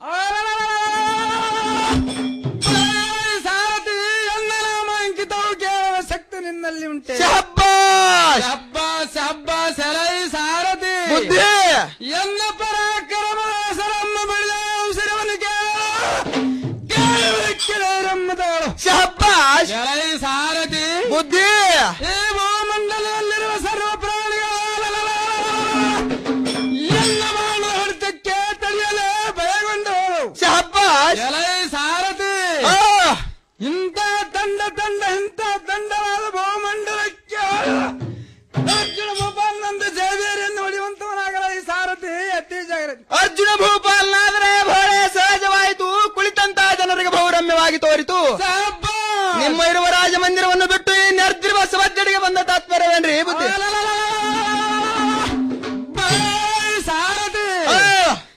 ಸಾರಥಿ ಎಲ್ಲ ನಾಮ ಅಂಕಿತವು ಕೇವಲ ಶಕ್ತಿ ನಿನ್ನಲ್ಲಿ ಉಂಟೆ ಶಹಬ್ಬಾಸ್ ಹಬ್ಬಾಸ್ ಹಬ್ಬಾಸ್ ಎಲೈ ಸಾರಥಿ ಬುದ್ಧಿ ಎನ್ನ ಪರಾಕ್ರಮ ಸರಮ್ಮ ಬೆಳೆದ ಉಸಿರವನ್ನು ಕೇಳುವುದಕ್ಕಿರಮ್ಮದಳು ಶಹಬ್ಬಾಸ್ ಎಲೈ ಸಾರಥಿ ಬುದ್ಧಿ ಈ ಭೂಮಂಡಲದಲ್ಲಿರುವ ಸರ್ವ ಪ್ರಾಣಿಗಳ ಎಲ್ಲ ಮಾಡುವ ಹೊಡೆತಕ್ಕೆ ತಡೆಯಲೇ ಭಯಗೊಂಡವಳು ಶಹಬ್ಬಾಸ್ ಎಲೈ ಸಾರಥಿ ಇಂಥ ತಂಡ ತಂಡ ಇಂಥ ತಂಡವಾದ ಭೂಮಂಡಲಕ್ಕೆ ಅರ್ಜುನ ಭೂಪಾಲನಂದು ಜಯವೇರಿಯನ್ನು ಹೊಡೆಯುವಂತವನಾಗಲ ಈ ಸಾರಥಿ ಅತಿ ಜಾಗ್ರತೆ ಅರ್ಜುನ ಭೂಪಾಲನಾದ್ರೆ ಬಹಳ ಸಹಜವಾಯಿತು ಕುಳಿತಂತ ಜನರಿಗೆ ಬಹುರಮ್ಯವಾಗಿ ತೋರಿತು ನಿಮ್ಮ ಇರುವ ರಾಜಮಂದಿರವನ್ನು ಬಿಟ್ಟು ಈ ನೆರೆದಿರುವ ಸವಜ್ಜಡಿಗೆ ಬಂದ ತಾತ್ಪರ್ಯವೇನ್ರಿ ಬುದ್ಧಿ ಸಾರಥಿ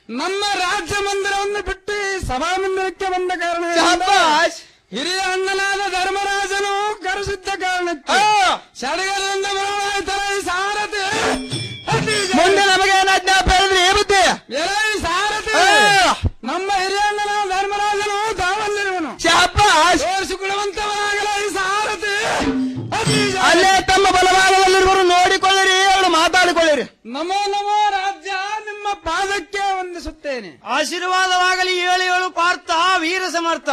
ನಮ್ಮ ರಾಜ್ಯ ಮಂದಿರವನ್ನು ಬಿಟ್ಟು ಈ ಸಭಾ ಮಂದಿರಕ್ಕೆ ಬಂದ ಕಾರಣ ಶಹಬ್ಬಾಸ್. ಹಿರಿಯ ಅಣ್ಣನಾದ ಧರ್ಮರಾಜನು ಕರೆಸಿದ್ದ ಕಾರಣಕ್ಕೆ ಸಡಗರದಿಂದ ಬರುವಾಯ್ತಲ್ಲ ಈ ಸಾರಥಿ ಅತಿ ಜನ- ಮುಂದೆ ನಮಗೆ ಏನಾದ್ ಜ್ಞಾಪ ಹೇಳಿದ್ರಿ ಏ ಬುದ್ಧಿ ಎಲೈ ಸಾರಥಿ ನಮ್ಮ ಹಿರಿಯ ಅಣ್ಣನಾದ ಧರ್ಮರಾಜನು ತಾವಲ್ಲಿರುವನು ಶಹಬ್ಬಾಸ್. ತೋರಿಸಿಕೊಳ್ಳುವಂತವನಾಗಲ ಈ ಸಾರಥಿ ಅತಿ ಜನ- ಅಲ್ಲೇ ತಮ್ಮ ಬಲಭಾಗದಲ್ಲಿರುವರು ನೋಡಿಕೊಳ್ಳಿರಿ ಅವಳು ಮಾತಾಡಿಕೊಳ್ಳಿರಿ ನಮೋ ನಮೋ ರಾಜ್ಯ ನಿಮ್ಮ ಪಾದಕ್ಕೆ ವಂದಿಸುತ್ತೇನೆ ಆಶೀರ್ವಾದವಾಗಲಿ ಏಳು ಏಳು ಪಾರ್ಥ ವೀರ ಸಮರ್ಥ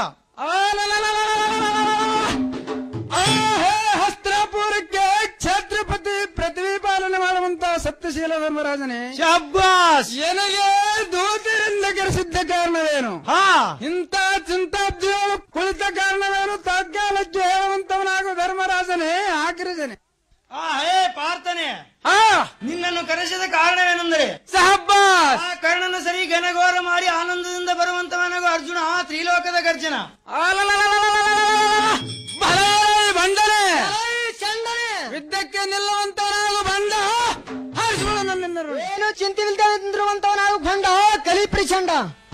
ಹಸ್ತ್ರಾಪುರಕ್ಕೆ ಛತ್ರಪತಿ ಪೃಥ್ವಿ ಪಾಲನೆ ಮಾಡುವಂತ ಸತ್ಯಶೀಲ ಧರ್ಮರಾಜನೇ ಶಬ್ಬಾಸ್ ನನಗೆ ದೂತರಿಂದ ಕೆರೆಸಿದ್ದ ಕಾರಣವೇನು ಹಾ ಇಂಥ ಚಿಂತಾಬ್ಜಿಗಳು ಕುಳಿತ ಕಾರಣವೇನು ತಗ್ಗಾಲಕ್ಕೆ ಹೇಳುವಂತವನಾಗು ಧರ್ಮರಾಜನೇ ಆಕರಿಸನೆ ಆ ಹೇ ಪಾರ್ಥನೆ ಆ ನಿನ್ನನ್ನು ಕರೆಸಿದ ಕಾರಣವೇನೆಂದರೆ ಸಹಬ್ಬಾಸ್ ಆ ಕರ್ಣನ ಸರಿ ಘನಘೋರ ಮಾಡಿ ಆನಂದದಿಂದ ಬರುವಂತವನಾಗು ಅರ್ಜುನ ತ್ರಿಲೋಕದ ಗರ್ಜನ ಭಲೇ ಬಂಡನೆ ಯುದ್ಧಕ್ಕೆ ನಿಲ್ಲುವಂತವನಾಗು ಬಂಡ ಹರಿಸುವ ನನ್ನೆಲ್ಲರೂ ಏನು ಚಿಂತಿಲ್ದೇ ನಿಂತಿರುವಂತವನಾಗು ಭಂಡ ಕಲಿ ಪ್ರಚಂಡ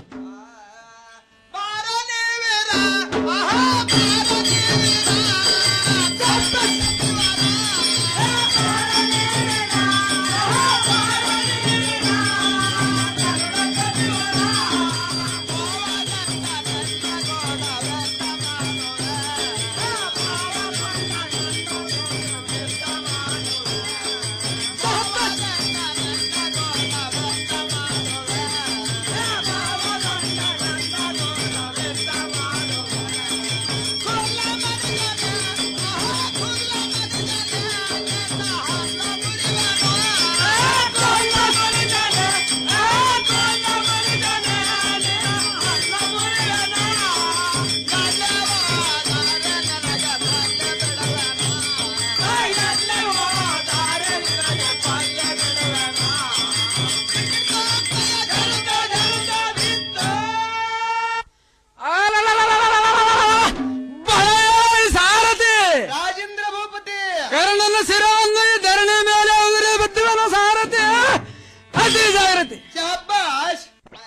ಸಾರಥಿ ರಾಜೇಂದ್ರ ಭೂಪತಿ ಕರ್ಣನ ಶಿರವನ್ನು ಈ ಧರಣಿ ಮೇಲೆ ಉದುರಿ ಬಿದ್ದುವನು ಸಾರಥಿ ಅತಿ ಜಾಗ್ರತೆ ಶಹಬ್ಬಾಸ್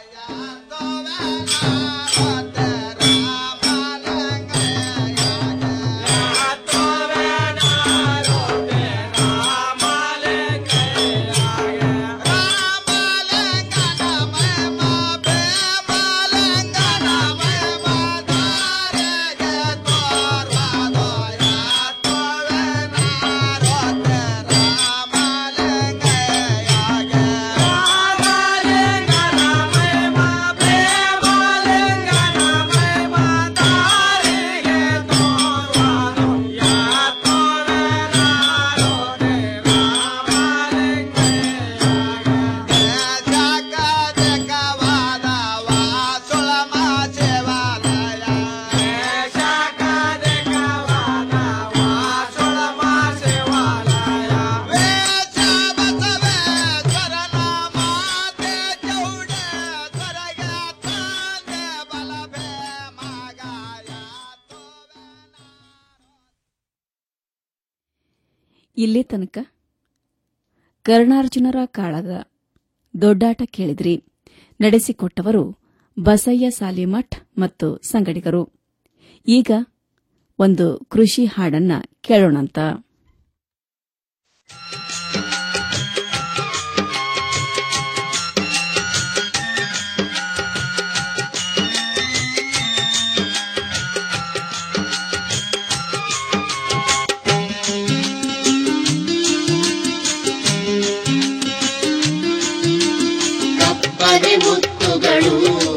ಇಲ್ಲೇ ತನಕ ಕರ್ಣಾರ್ಜುನರ ಕಾಳಗ ದೊಡ್ಡಾಟ ಕೇಳಿದ್ರಿ ನಡೆಸಿಕೊಟ್ಟವರು ಬಸಯ್ಯ ಸಾಲಿಮಠ್ ಮತ್ತು ಸಂಗಡಿಗರು ಈಗ ಒಂದು ಕೃಷಿ ಹಾಡನ್ನ ಕೇಳೋಣಂತ ಕಪ್ಪದೆ ಮುತ್ತುಗಳು